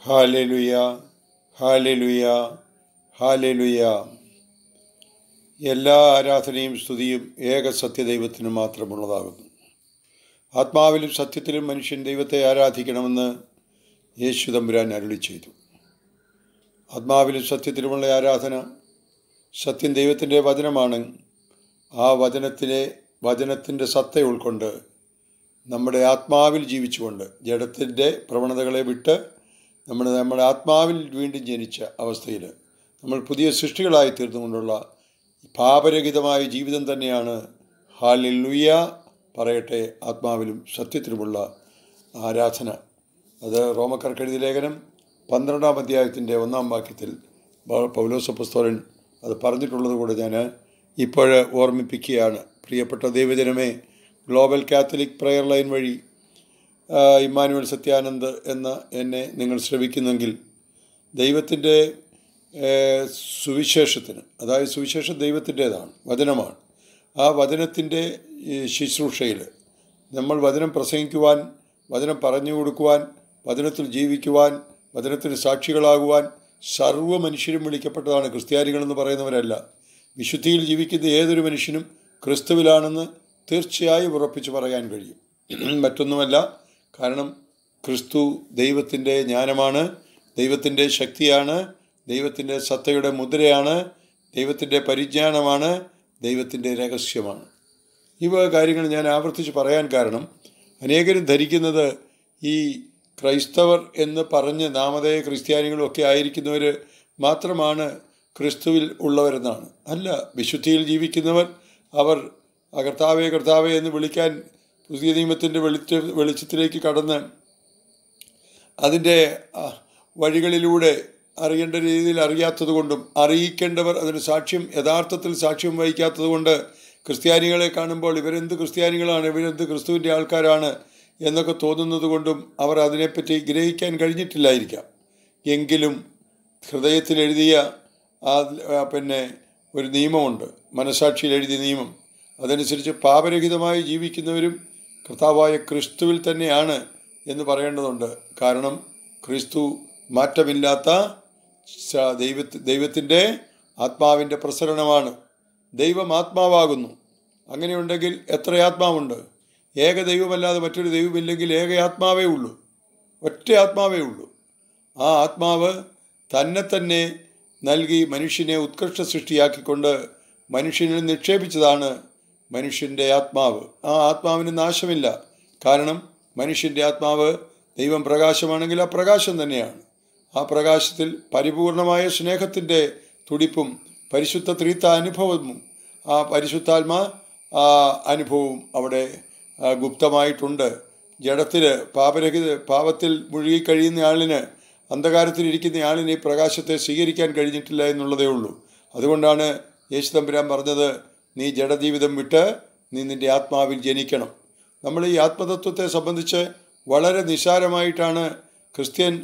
ഹാലലുയ ഹാലലുയ ഹാലലുയ എല്ലാ ആരാധനയും സ്തുതിയും ഏക സത്യദൈവത്തിന് മാത്രമുള്ളതാകുന്നു ആത്മാവിലും സത്യത്തിലും മനുഷ്യൻ ദൈവത്തെ ആരാധിക്കണമെന്ന് യേശു തമ്പുരാൻ അരുളി ചെയ്തു ആത്മാവിലും സത്യത്തിലുമുള്ള ആരാധന സത്യം ദൈവത്തിൻ്റെ വചനമാണ് ആ വചനത്തിലെ വചനത്തിൻ്റെ സത്ത ഉൾക്കൊണ്ട് നമ്മുടെ ആത്മാവിൽ ജീവിച്ചുകൊണ്ട് ജഡത്തിൻ്റെ പ്രവണതകളെ വിട്ട് നമ്മുടെ നമ്മുടെ ആത്മാവിൽ വീണ്ടും ജനിച്ച അവസ്ഥയിൽ നമ്മൾ പുതിയ സൃഷ്ടികളായി തീർന്നുകൊണ്ടുള്ള പാപരഹിതമായ ജീവിതം തന്നെയാണ് ഹാലിലുയ പറയട്ടെ ആത്മാവിലും സത്യത്തിലുമുള്ള ആരാധന അത് റോമക്കർക്കെഴുതി ലേഖനം പന്ത്രണ്ടാം അധ്യായത്തിൻ്റെ ഒന്നാം വാക്യത്തിൽ പൗലോസ പുസ്തകൻ അത് പറഞ്ഞിട്ടുള്ളത് കൂടെ ഞാൻ ഇപ്പോൾ ഓർമ്മിപ്പിക്കുകയാണ് പ്രിയപ്പെട്ട ദൈവജനമേ ഗ്ലോബൽ കാത്തലിക് പ്രെയർ ലൈൻ വഴി ഇമ്മാനുവൽ സത്യാനന്ദ് എന്ന എന്നെ നിങ്ങൾ ശ്രവിക്കുന്നെങ്കിൽ ദൈവത്തിൻ്റെ സുവിശേഷത്തിന് അതായത് സുവിശേഷം ദൈവത്തിൻ്റേതാണ് വചനമാണ് ആ വചനത്തിൻ്റെ ശുശ്രൂഷയിൽ നമ്മൾ വചനം പ്രസംഗിക്കുവാൻ വചനം പറഞ്ഞു കൊടുക്കുവാൻ വചനത്തിൽ ജീവിക്കുവാൻ വചനത്തിന് സാക്ഷികളാകുവാൻ സർവ്വ മനുഷ്യരും വിളിക്കപ്പെട്ടതാണ് ക്രിസ്ത്യാനികളെന്ന് പറയുന്നവരല്ല വിശുദ്ധിയിൽ ജീവിക്കുന്ന ഏതൊരു മനുഷ്യനും ക്രിസ്തുവിലാണെന്ന് തീർച്ചയായും ഉറപ്പിച്ച് പറയാൻ കഴിയും മറ്റൊന്നുമല്ല കാരണം ക്രിസ്തു ദൈവത്തിൻ്റെ ജ്ഞാനമാണ് ദൈവത്തിൻ്റെ ശക്തിയാണ് ദൈവത്തിൻ്റെ സത്തയുടെ മുദ്രയാണ് ദൈവത്തിൻ്റെ പരിജ്ഞാനമാണ് ദൈവത്തിൻ്റെ രഹസ്യമാണ് ഇവ കാര്യങ്ങൾ ഞാൻ ആവർത്തിച്ച് പറയാൻ കാരണം അനേകരും ധരിക്കുന്നത് ഈ ക്രൈസ്തവർ എന്ന് പറഞ്ഞ് നാമധേയ ക്രിസ്ത്യാനികളും ഒക്കെ ആയിരിക്കുന്നവർ മാത്രമാണ് ക്രിസ്തുവിൽ ഉള്ളവരെന്നാണ് അല്ല വിശുദ്ധിയിൽ ജീവിക്കുന്നവർ അവർ കർത്താവേ കർത്താവേ എന്ന് വിളിക്കാൻ പുതിയ നിയമത്തിൻ്റെ വെളിച്ച വെളിച്ചത്തിലേക്ക് കടന്ന് അതിൻ്റെ വഴികളിലൂടെ അറിയേണ്ട രീതിയിൽ അറിയാത്തത് കൊണ്ടും അറിയിക്കേണ്ടവർ അതിന് സാക്ഷ്യം യഥാർത്ഥത്തിൽ സാക്ഷ്യം വഹിക്കാത്തത് കൊണ്ട് ക്രിസ്ത്യാനികളെ കാണുമ്പോൾ ഇവരെന്ത് ക്രിസ്ത്യാനികളാണ് ഇവരെന്ത് ക്രിസ്തുവിൻ്റെ ആൾക്കാരാണ് എന്നൊക്കെ തോന്നുന്നത് കൊണ്ടും അവർ അതിനെപ്പറ്റി ഗ്രഹിക്കാൻ കഴിഞ്ഞിട്ടില്ലായിരിക്കാം എങ്കിലും ഹൃദയത്തിൽ എഴുതിയ ആ പിന്നെ ഒരു നിയമമുണ്ട് മനസാക്ഷിയിൽ എഴുതിയ നിയമം അതനുസരിച്ച് പാപരഹിതമായി ജീവിക്കുന്നവരും കർത്താവായ ക്രിസ്തുവിൽ തന്നെയാണ് എന്ന് പറയേണ്ടതുണ്ട് കാരണം ക്രിസ്തു മാറ്റമില്ലാത്ത ദൈവ ദൈവത്തിൻ്റെ ആത്മാവിൻ്റെ പ്രസരണമാണ് ദൈവം ആത്മാവാകുന്നു അങ്ങനെയുണ്ടെങ്കിൽ എത്ര ആത്മാവുണ്ട് ഏക ദൈവമല്ലാതെ മറ്റൊരു ദൈവമില്ലെങ്കിൽ ഏക ആത്മാവേ ഉള്ളൂ ഒറ്റ ആത്മാവേ ഉള്ളൂ ആ ആത്മാവ് തന്നെ തന്നെ നൽകി മനുഷ്യനെ ഉത്കൃഷ്ട സൃഷ്ടിയാക്കിക്കൊണ്ട് മനുഷ്യനിൽ നിക്ഷേപിച്ചതാണ് മനുഷ്യൻ്റെ ആത്മാവ് ആ ആത്മാവിന് നാശമില്ല കാരണം മനുഷ്യൻ്റെ ആത്മാവ് ദൈവം പ്രകാശമാണെങ്കിൽ ആ പ്രകാശം തന്നെയാണ് ആ പ്രകാശത്തിൽ പരിപൂർണമായ സ്നേഹത്തിൻ്റെ തുടിപ്പും പരിശുദ്ധ ത്രീത്ത അനുഭവവും ആ പരിശുദ്ധാത്മാ ആ അനുഭവവും അവിടെ ഗുപ്തമായിട്ടുണ്ട് ജഡത്തിൽ പാപരഹിത പാപത്തിൽ മുഴുകിക്കഴിയുന്ന ആളിന് അന്ധകാരത്തിലിരിക്കുന്ന ആളിന് ഈ പ്രകാശത്തെ സ്വീകരിക്കാൻ കഴിഞ്ഞിട്ടില്ല എന്നുള്ളതേ ഉള്ളൂ അതുകൊണ്ടാണ് യേശു തമ്പുരാൻ പറഞ്ഞത് നീ ജഡജീവിതം വിട്ട് നീ നിൻ്റെ ആത്മാവിൽ ജനിക്കണം നമ്മൾ ഈ ആത്മതത്വത്തെ സംബന്ധിച്ച് വളരെ നിസ്സാരമായിട്ടാണ് ക്രിസ്ത്യൻ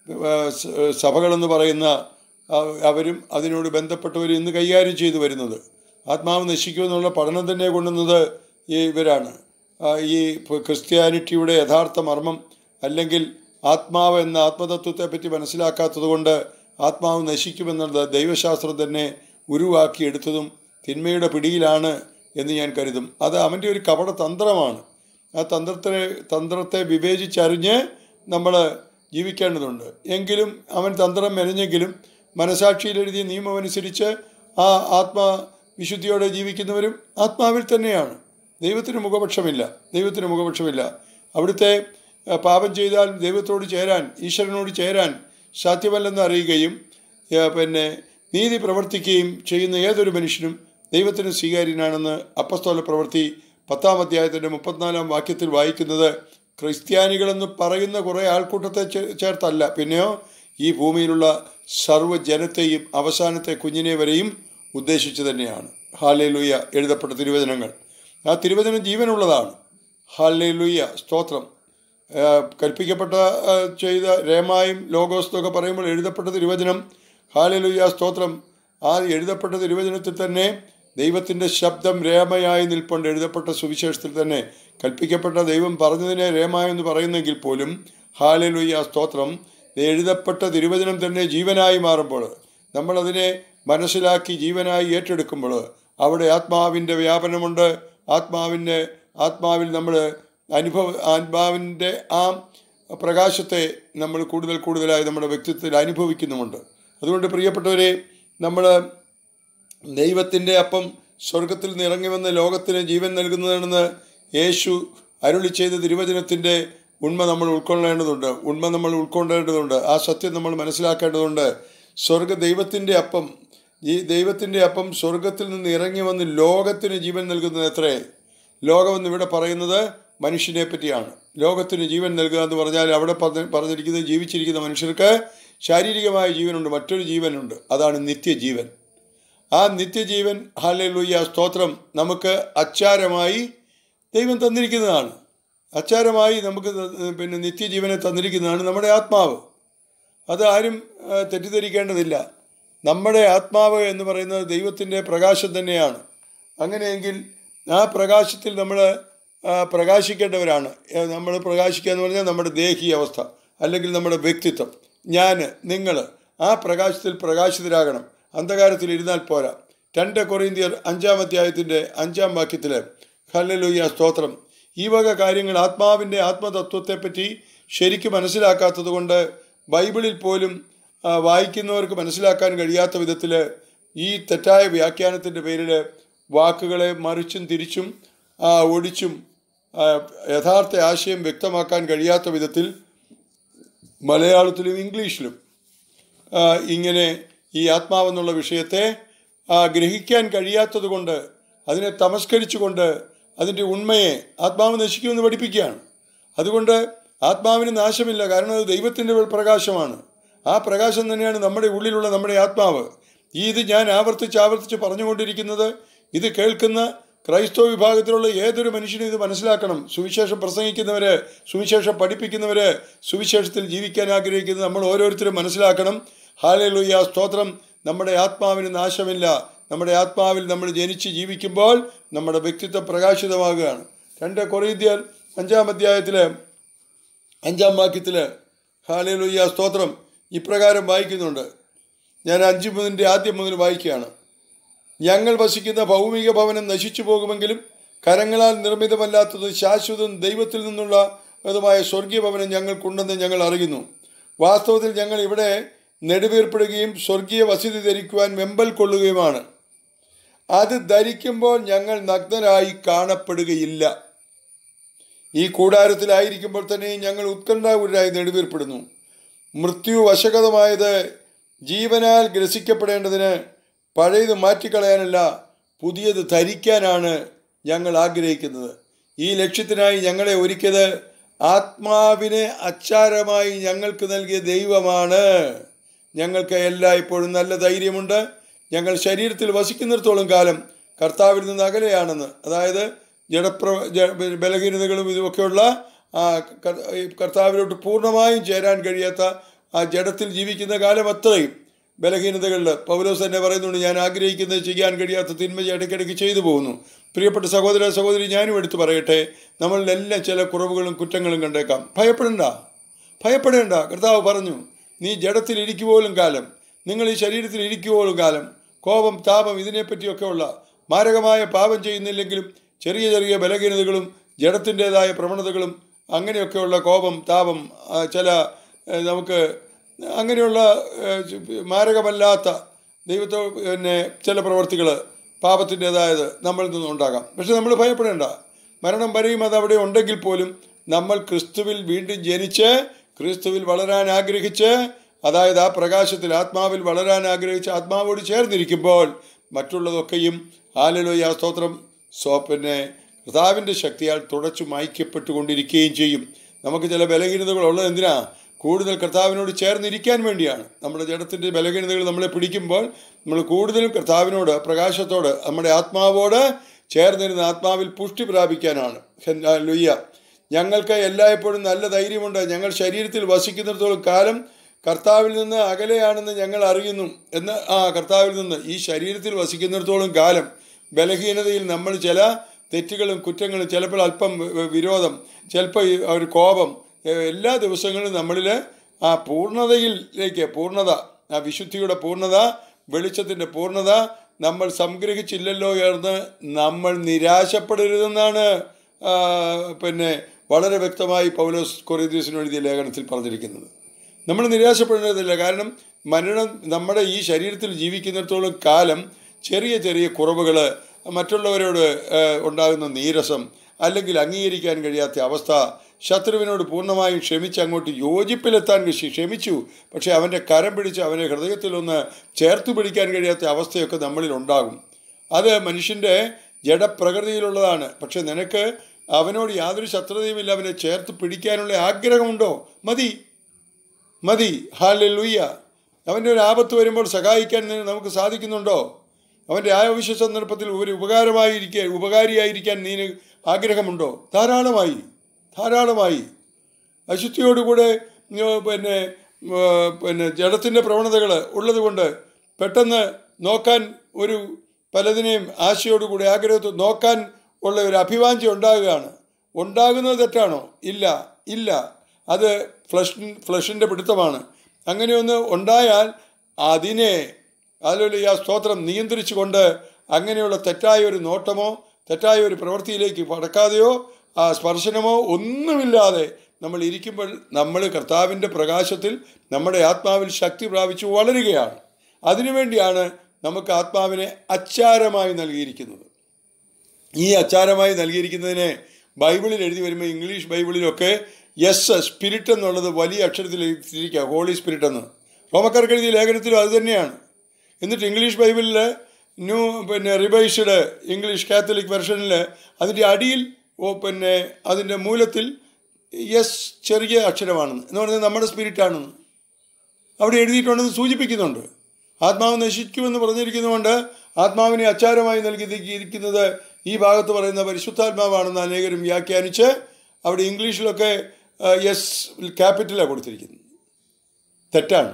സഭകളെന്ന് പറയുന്ന അവരും അതിനോട് ബന്ധപ്പെട്ടവരും ഇന്ന് കൈകാര്യം ചെയ്തു വരുന്നത് ആത്മാവ് നശിക്കുമെന്നുള്ള പഠനം തന്നെ കൊണ്ടുവന്നത് ഈ ഇവരാണ് ഈ ക്രിസ്ത്യാനിറ്റിയുടെ യഥാർത്ഥ മർമ്മം അല്ലെങ്കിൽ ആത്മാവ് എന്ന ആത്മതത്വത്തെ പറ്റി മനസ്സിലാക്കാത്തത് കൊണ്ട് ആത്മാവ് നശിക്കുമെന്നുള്ളത് ദൈവശാസ്ത്രം തന്നെ ഉരുവാക്കിയെടുത്തതും തിന്മയുടെ പിടിയിലാണ് എന്ന് ഞാൻ കരുതും അത് അവൻ്റെ ഒരു കപട തന്ത്രമാണ് ആ തന്ത്രത്തെ തന്ത്രത്തെ വിവേചിച്ചറിഞ്ഞ് നമ്മൾ ജീവിക്കേണ്ടതുണ്ട് എങ്കിലും അവൻ തന്ത്രം മെനഞ്ഞെങ്കിലും മനസാക്ഷിയിൽ എഴുതിയ നിയമം അനുസരിച്ച് ആ ആത്മാ വിശുദ്ധിയോടെ ജീവിക്കുന്നവരും ആത്മാവിൽ തന്നെയാണ് ദൈവത്തിന് മുഖപക്ഷമില്ല ദൈവത്തിന് മുഖപക്ഷമില്ല അവിടുത്തെ പാപം ചെയ്താൽ ദൈവത്തോട് ചേരാൻ ഈശ്വരനോട് ചേരാൻ സാധ്യമല്ലെന്ന് അറിയുകയും പിന്നെ നീതി പ്രവർത്തിക്കുകയും ചെയ്യുന്ന ഏതൊരു മനുഷ്യനും ദൈവത്തിന് സ്വീകാര്യനാണെന്ന് അപ്പസ്തോല പ്രവൃത്തി പത്താം അധ്യായത്തിൻ്റെ മുപ്പത്തിനാലാം വാക്യത്തിൽ വായിക്കുന്നത് ക്രിസ്ത്യാനികളെന്ന് പറയുന്ന കുറേ ആൾക്കൂട്ടത്തെ ചേർത്തല്ല പിന്നെയോ ഈ ഭൂമിയിലുള്ള സർവ്വജനത്തെയും അവസാനത്തെ കുഞ്ഞിനെ വരെയും ഉദ്ദേശിച്ച് തന്നെയാണ് ഹാലേ ലുയ്യ എഴുതപ്പെട്ട തിരുവചനങ്ങൾ ആ തിരുവചനം ജീവനുള്ളതാണ് ഹാലേ ലുയ്യ സ്തോത്രം കൽപ്പിക്കപ്പെട്ട ചെയ്ത രേമായും ലോഗോസ് എന്നൊക്കെ പറയുമ്പോൾ എഴുതപ്പെട്ട തിരുവചനം ഹാലേ ലുയ്യ സ്തോത്രം ആ എഴുതപ്പെട്ട തിരുവചനത്തിൽ തന്നെ ദൈവത്തിൻ്റെ ശബ്ദം രേമയായി നിൽപ്പുണ്ട് എഴുതപ്പെട്ട സുവിശേഷത്തിൽ തന്നെ കൽപ്പിക്കപ്പെട്ട ദൈവം പറഞ്ഞതിനെ രേമ എന്ന് പറയുന്നെങ്കിൽ പോലും ഹാലലുയ്യ സ്തോത്രം എഴുതപ്പെട്ട തിരുവചനം തന്നെ ജീവനായി മാറുമ്പോൾ നമ്മളതിനെ മനസ്സിലാക്കി ജീവനായി ഏറ്റെടുക്കുമ്പോൾ അവിടെ ആത്മാവിൻ്റെ വ്യാപനമുണ്ട് ആത്മാവിൻ്റെ ആത്മാവിൽ നമ്മൾ അനുഭവ ആത്മാവിൻ്റെ ആ പ്രകാശത്തെ നമ്മൾ കൂടുതൽ കൂടുതലായി നമ്മുടെ വ്യക്തിത്വത്തിൽ അനുഭവിക്കുന്നുമുണ്ട് അതുകൊണ്ട് പ്രിയപ്പെട്ടവരെ നമ്മൾ ദൈവത്തിൻ്റെ അപ്പം സ്വർഗത്തിൽ നിന്ന് ഇറങ്ങി വന്ന് ലോകത്തിന് ജീവൻ നൽകുന്നതാണെന്ന് യേശു അരുളി ചെയ്ത തിരുവചനത്തിൻ്റെ ഉണ്മ നമ്മൾ ഉൾക്കൊള്ളേണ്ടതുണ്ട് ഉണ്മ നമ്മൾ ഉൾക്കൊള്ളേണ്ടതുണ്ട് ആ സത്യം നമ്മൾ മനസ്സിലാക്കേണ്ടതുണ്ട് സ്വർഗ ദൈവത്തിൻ്റെ അപ്പം ഈ ദൈവത്തിൻ്റെ അപ്പം സ്വർഗത്തിൽ നിന്ന് ഇറങ്ങി വന്ന് ലോകത്തിന് ജീവൻ നൽകുന്നത് എത്രേ ലോകമെന്ന് ഇവിടെ പറയുന്നത് മനുഷ്യനെ പറ്റിയാണ് ലോകത്തിന് ജീവൻ നൽകുക എന്ന് പറഞ്ഞാൽ അവിടെ പറഞ്ഞ പറഞ്ഞിരിക്കുന്നത് ജീവിച്ചിരിക്കുന്ന മനുഷ്യർക്ക് ശാരീരികമായ ജീവനുണ്ട് മറ്റൊരു ജീവനുണ്ട് അതാണ് നിത്യജീവൻ ആ നിത്യജീവൻ ഹാലലൂയ സ്തോത്രം നമുക്ക് അച്ചാരമായി ദൈവം തന്നിരിക്കുന്നതാണ് അച്ചാരമായി നമുക്ക് ത- പിന്നെ നിത്യജീവനെ തന്നിരിക്കുന്നതാണ് നമ്മുടെ ആത്മാവ് അത് ആരും ആ, തെറ്റിദ്ധരിക്കേണ്ടതില്ല നമ്മുടെ ആത്മാവ് എന്ന് പറയുന്നത് ദൈവത്തിൻ്റെ പ്രകാശം തന്നെയാണ് അങ്ങനെയെങ്കിൽ ആ പ്രകാശത്തിൽ നമ്മൾ പ്രകാശിക്കേണ്ടവരാണ് നമ്മൾ പ്രകാശിക്കുക എന്ന് പറഞ്ഞാൽ നമ്മുടെ ദേഹീയ അവസ്ഥ അല്ലെങ്കിൽ നമ്മുടെ വ്യക്തിത്വം ഞാൻ നിങ്ങൾ ആ പ്രകാശത്തിൽ പ്രകാശിതരാകണം അന്ധകാരത്തിൽ ഇരുന്നാൽ പോരാ രണ്ട് കൊറിന്തിയർ അഞ്ചാം അധ്യായത്തിൻ്റെ അഞ്ചാം വാക്യത്തിൽ ഹല്ലലുയ്യ സ്തോത്രം ഈ വക കാര്യങ്ങൾ ആത്മാവിൻ്റെ ആത്മതത്വത്തെപ്പറ്റി ശരിക്കും മനസ്സിലാക്കാത്തത് കൊണ്ട് ബൈബിളിൽ പോലും ആ, വായിക്കുന്നവർക്ക് മനസ്സിലാക്കാൻ കഴിയാത്ത വിധത്തിൽ ഈ തെറ്റായ വ്യാഖ്യാനത്തിൻ്റെ പേരിൽ വാക്കുകളെ മറിച്ചും തിരിച്ചും ആ, ഒടിച്ചും ആ, യഥാർത്ഥ ആശയം വ്യക്തമാക്കാൻ കഴിയാത്ത വിധത്തിൽ മലയാളത്തിലും ഇംഗ്ലീഷിലും ആ, ഇങ്ങനെ ഈ ആത്മാവെന്നുള്ള വിഷയത്തെ ആ, ഗ്രഹിക്കാൻ കഴിയാത്തത് കൊണ്ട് അതിനെ തമസ്കരിച്ചുകൊണ്ട് അതിൻ്റെ ഉണ്മയെ ആത്മാവ് നശിക്കുമെന്ന് പഠിപ്പിക്കുകയാണ് അതുകൊണ്ട് ആത്മാവിന് നാശമില്ല കാരണം അത് ദൈവത്തിൻ്റെ പ്രകാശമാണ് ആ പ്രകാശം തന്നെയാണ് നമ്മുടെ ഉള്ളിലുള്ള നമ്മുടെ ആത്മാവ് ഈ ഇത് ഞാൻ ആവർത്തിച്ച് ആവർത്തിച്ച് പറഞ്ഞുകൊണ്ടിരിക്കുന്നത് ഇത് കേൾക്കുന്ന ക്രൈസ്തവ വിഭാഗത്തിലുള്ള ഏതൊരു മനുഷ്യനും ഇത് മനസ്സിലാക്കണം സുവിശേഷം പ്രസംഗിക്കുന്നവര് സുവിശേഷം പഠിപ്പിക്കുന്നവര് സുവിശേഷത്തിൽ ജീവിക്കാൻ ആഗ്രഹിക്കുന്നത് നമ്മൾ ഓരോരുത്തരും മനസ്സിലാക്കണം ഹാലലുയ്യ സ്തോത്രം നമ്മുടെ ആത്മാവിന് നാശമില്ല നമ്മുടെ ആത്മാവിൽ നമ്മൾ ജനിച്ച് ജീവിക്കുമ്പോൾ നമ്മുടെ വ്യക്തിത്വം പ്രകാശിതമാകുകയാണ് രണ്ട് കൊറീന്ത്യർ അഞ്ചാം അധ്യായത്തിലെ അഞ്ചാം വാക്യത്തിൽ ഹാലലുയ്യ സ്തോത്രം ഇപ്രകാരം വായിക്കുന്നുണ്ട് ഞാൻ അഞ്ച് മുതലിൻ്റെ ആദ്യം മുതൽ വായിക്കുകയാണ് ഞങ്ങൾ വസിക്കുന്ന ഭൗമിക ഭവനം നശിച്ചു പോകുമെങ്കിലും കരങ്ങളാൽ നിർമ്മിതമല്ലാത്തത് ശാശ്വതം ദൈവത്തിൽ നിന്നുള്ള അതുമായ സ്വർഗീയ ഭവനം ഞങ്ങൾക്കുണ്ടെന്ന് ഞങ്ങൾ അറിയുന്നു വാസ്തവത്തിൽ ഞങ്ങൾ ഇവിടെ നെടുവീർപ്പെടുകയും സ്വർഗീയ വസതി ധരിക്കുവാൻ വെമ്പൽ കൊള്ളുകയുമാണ് അത് ധരിക്കുമ്പോൾ ഞങ്ങൾ നഗ്നരായി കാണപ്പെടുകയില്ല ഈ കൂടാരത്തിലായിരിക്കുമ്പോൾ തന്നെ ഞങ്ങൾ ഉത്കണ്ഠാകുരായി നെടുവീർപ്പെടുന്നു മൃത്യു വശഗതമായത് ജീവനാൽ ഗ്രസിക്കപ്പെടേണ്ടതിന് പഴയത് മാറ്റിക്കളയാനല്ല പുതിയത് ധരിക്കാനാണ് ഞങ്ങൾ ആഗ്രഹിക്കുന്നത് ഈ ലക്ഷ്യത്തിനായി ഞങ്ങളെ ഒരുക്കിയത് ആത്മാവിനെ അച്ചാരമായി ഞങ്ങൾക്ക് നൽകിയ ദൈവമാണ് ഞങ്ങൾക്ക് എല്ലായ്പ്പോഴും നല്ല ധൈര്യമുണ്ട് ഞങ്ങൾ ശരീരത്തിൽ വസിക്കുന്നിടത്തോളം കാലം കർത്താവിൽ നിന്ന് അകലെയാണെന്ന് അതായത് ജഡപ്ര ജ- ബലഹീനതകളും ഇതുമൊക്കെയുള്ള ആ കർ- ഈ കർത്താവിലോട്ട് പൂർണ്ണമായും ചേരാൻ കഴിയാത്ത ആ ജഡത്തിൽ ജീവിക്കുന്ന കാലം അത്രയും ബലഹീനതകളിൽ പൗലോസ് തന്നെ പറയുന്നുണ്ട് ഞാൻ ആഗ്രഹിക്കുന്നത് ചെയ്യാൻ കഴിയാത്ത തിന്മ ഇടയ്ക്കിടയ്ക്ക് ചെയ്തു പോകുന്നു പ്രിയപ്പെട്ട സഹോദര സഹോദരി ഞാനും എടുത്തു പറയട്ടെ നമ്മളിലെല്ലാം ചില കുറവുകളും കുറ്റങ്ങളും കണ്ടേക്കാം ഭയപ്പെടണ്ട ഭയപ്പെടേണ്ട കർത്താവ് പറഞ്ഞു നീ ജഡത്തിൽ ഇരിക്കുപോലും കാലം നിങ്ങൾ ഈ ശരീരത്തിൽ ഇരിക്കുപോലും കാലം കോപം താപം ഇതിനെപ്പറ്റിയൊക്കെയുള്ള മാരകമായ പാപം ചെയ്യുന്നില്ലെങ്കിലും ചെറിയ ചെറിയ ബലഹീനതകളും ജഡത്തിൻ്റെതായ പ്രവണതകളും അങ്ങനെയൊക്കെയുള്ള കോപം താപം ആ, ചില ഏ, നമുക്ക് അങ്ങനെയുള്ള ഏ, മാരകമല്ലാത്ത ദൈവത്തോ പിന്നെ ചില പ്രവർത്തികൾ പാപത്തിൻ്റെതായത് നമ്മളിൽ നിന്നുണ്ടാകാം പക്ഷെ നമ്മൾ ഭയപ്പെടേണ്ട മരണം വരെയും അത് അവിടെ ഉണ്ടെങ്കിൽ പോലും നമ്മൾ ക്രിസ്തുവിൽ വീണ്ടും ജനിച്ച് ക്രിസ്തുവിൽ വളരാൻ ആഗ്രഹിച്ച് അതായത് ആ പ്രകാശത്തിൽ ആത്മാവിൽ വളരാൻ ആഗ്രഹിച്ച് ആത്മാവോട് ചേർന്നിരിക്കുമ്പോൾ മറ്റുള്ളതൊക്കെയും ആലലോയ സ്തോത്രം സോ പിന്നെ കർത്താവിൻ്റെ ശക്തിയാൽ തുടച്ചു മായ്ക്കപ്പെട്ടുകൊണ്ടിരിക്കുകയും ചെയ്യും നമുക്ക് ചില ബലഹീനതകൾ ഉള്ളത് എന്തിനാ കൂടുതൽ കർത്താവിനോട് ചേർന്നിരിക്കാൻ വേണ്ടിയാണ് നമ്മുടെ ജഡത്തിൻ്റെ ബലഹീനതകൾ നമ്മളെ പിടിക്കുമ്പോൾ നമ്മൾ കൂടുതലും കർത്താവിനോട് പ്രകാശത്തോട് നമ്മുടെ ആത്മാവോട് ചേർന്നിരുന്ന ആത്മാവിൽ പുഷ്ടി പ്രാപിക്കാനാണ് ലുയ്യ ഞങ്ങൾക്ക് എല്ലായ്പ്പോഴും നല്ല ധൈര്യമുണ്ട് ഞങ്ങൾ ശരീരത്തിൽ വസിക്കുന്നിടത്തോളം കാലം കർത്താവിൽ നിന്ന് അകലെയാണെന്ന് ഞങ്ങൾ അറിയുന്നു എന്ന് ആ കർത്താവിൽ നിന്ന് ഈ ശരീരത്തിൽ വസിക്കുന്നിടത്തോളം കാലം ബലഹീനതയിൽ നമ്മൾ ചില തെറ്റുകളും കുറ്റങ്ങളും ചിലപ്പോൾ അല്പം വി- വിരോധം ചിലപ്പോൾ ഈ ഒരു കോപം ഏ, എല്ലാ ദിവസങ്ങളും നമ്മളിൽ ആ പൂർണ്ണതയിലേക്ക് പൂർണ്ണത ആ വിശുദ്ധിയുടെ പൂർണ്ണത വെളിച്ചത്തിൻ്റെ പൂർണ്ണത നമ്മൾ സംഗ്രഹിച്ചില്ലല്ലോ എന്ന് നമ്മൾ നിരാശപ്പെടരുതെന്നാണ് ആ, പിന്നെ വളരെ വ്യക്തമായി പൗലോസ് കൊറിയദീസിന് എഴുതിയ ലേഖനത്തിൽ പറഞ്ഞിരിക്കുന്നത് നമ്മൾ നിരാശപ്പെടേണ്ടതില്ല കാരണം മരണം നമ്മുടെ ഈ ശരീരത്തിൽ ജീവിക്കുന്നിടത്തോളം കാലം ചെറിയ ചെറിയ കുറവുകൾ മറ്റുള്ളവരോട് ഏഹ്, ഉണ്ടാകുന്ന നീരസം അല്ലെങ്കിൽ അംഗീകരിക്കാൻ കഴിയാത്ത അവസ്ഥ ശത്രുവിനോട് പൂർണ്ണമായും ക്ഷമിച്ച് അങ്ങോട്ട് യോജിപ്പിലെത്താൻ കൃഷി ക്ഷമിച്ചു പക്ഷേ അവൻ്റെ കരം പിടിച്ച് അവനെ ഹൃദയത്തിലൊന്ന് ചേർത്ത് പിടിക്കാൻ കഴിയാത്ത അവസ്ഥയൊക്കെ നമ്മളിൽ ഉണ്ടാകും അത് മനുഷ്യൻ്റെ ജഡപ്രകൃതിയിലുള്ളതാണ് പക്ഷെ നിനക്ക് അവനോട് യാതൊരു ശത്രുതയുമില്ല അവനെ ചേർത്ത് പിടിക്കാനുള്ള ആഗ്രഹമുണ്ടോ മതി മതി ഹാലൂയ്യ അവൻ്റെ ഒരു ആപത്ത് വരുമ്പോൾ സഹായിക്കാൻ നി- നമുക്ക് സാധിക്കുന്നുണ്ടോ അവൻ്റെ ആവശ്യ സന്ദർഭത്തിൽ ഒരു ഉപകാരമായിരിക്കാൻ ഉപകാരിയായിരിക്കാൻ നീ ആഗ്രഹമുണ്ടോ ധാരാളമായി ധാരാളമായി അശുദ്ധിയോടുകൂടെ ഉം, പിന്നെ ഉം, പിന്നെ ജഡത്തിൻ്റെ പ്രവണതകൾ ഉള്ളതുകൊണ്ട് പെട്ടെന്ന് നോക്കാൻ ഒരു പലതിനെയും ആശയോടുകൂടി ആഗ്രഹത്തിൽ നോക്കാൻ ഉള്ള ഒരു അഭിവാഞ്ചി ഉണ്ടാകുകയാണ് ഉണ്ടാകുന്നത് തെറ്റാണോ ഇല്ല ഇല്ല അത് ഫ്ലഷ് ഫ്ലഷിൻ്റെ പിടുത്തമാണ് അങ്ങനെയൊന്ന് ഉണ്ടായാൽ അതിനെ അതുപോലെ ആ സ്തോത്രം നിയന്ത്രിച്ചുകൊണ്ട് അങ്ങനെയുള്ള തെറ്റായ ഒരു നോട്ടമോ തെറ്റായ ഒരു പ്രവൃത്തിയിലേക്ക് പടക്കാതെയോ ആ സ്പർശനമോ ഒന്നുമില്ലാതെ നമ്മൾ ഇരിക്കുമ്പോൾ നമ്മൾ കർത്താവിൻ്റെ പ്രകാശത്തിൽ നമ്മുടെ ആത്മാവിൽ ശക്തി പ്രാപിച്ചു വളരുകയാണ് അതിനുവേണ്ടിയാണ് നമുക്ക് ആത്മാവിനെ അച്ചാരമായി നൽകിയിരിക്കുന്നത് ഈ അച്ചാരമായി നൽകിയിരിക്കുന്നതിനെ ബൈബിളിൽ എഴുതി വരുമ്പോൾ ഇംഗ്ലീഷ് ബൈബിളിലൊക്കെ യെസ് സ്പിരിറ്റ് എന്നുള്ളത് വലിയ അക്ഷരത്തിൽ എഴുതിയിരിക്കുക ഹോളി സ്പിരിറ്റ് എന്ന് റോമക്കാർക്ക് എഴുതിയ ലേഖനത്തിലും അത് തന്നെയാണ് എന്നിട്ട് ഇംഗ്ലീഷ് ബൈബിളിൽ ന്യൂ പിന്നെ റിവൈസ്ഡ് ഇംഗ്ലീഷ് കാത്തലിക് വെർഷനിൽ അതിൻ്റെ അടിയിൽ ഓ പിന്നെ അതിൻ്റെ മൂലത്തിൽ യെസ് ചെറിയ അക്ഷരമാണെന്ന് എന്ന് പറഞ്ഞാൽ നമ്മുടെ സ്പിരിറ്റാണെന്ന് അവിടെ എഴുതിയിട്ടുണ്ടെന്ന് സൂചിപ്പിക്കുന്നുണ്ട് ആത്മാവ് നശിക്കുമെന്ന് പറഞ്ഞിരിക്കുന്നതുകൊണ്ട് ആത്മാവിനെ അച്ചാരമായി നൽകിയിരിക്കുന്നത് ഈ ഭാഗത്ത് പറയുന്ന പരിശുദ്ധാത്മാവാണെന്ന് അനേകരും വ്യാഖ്യാനിച്ച് അവിടെ ഇംഗ്ലീഷിലൊക്കെ യെസ് ക്യാപിറ്റലാണ് കൊടുത്തിരിക്കുന്നത് തെറ്റാണ്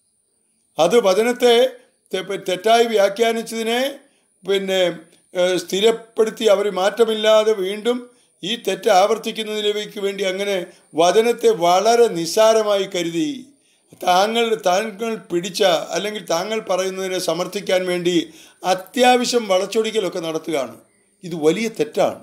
അത് വചനത്തെ തെ- തെറ്റായി വ്യാഖ്യാനിച്ചതിനെ പിന്നെ ഏഹ്, സ്ഥിരപ്പെടുത്തി അവർ മാറ്റമില്ലാതെ വീണ്ടും ഈ തെറ്റ് ആവർത്തിക്കുന്നതിലേക്ക് വേണ്ടി അങ്ങനെ വചനത്തെ വളരെ നിസ്സാരമായി കരുതി താങ്കൾ താങ്കൾ പിടിച്ച അല്ലെങ്കിൽ താങ്കൾ പറയുന്നതിനെ സമർത്ഥിക്കാൻ വേണ്ടി അത്യാവശ്യം വളച്ചൊടിക്കലൊക്കെ നടത്തുകയാണ് ഇത് വലിയ തെറ്റാണ്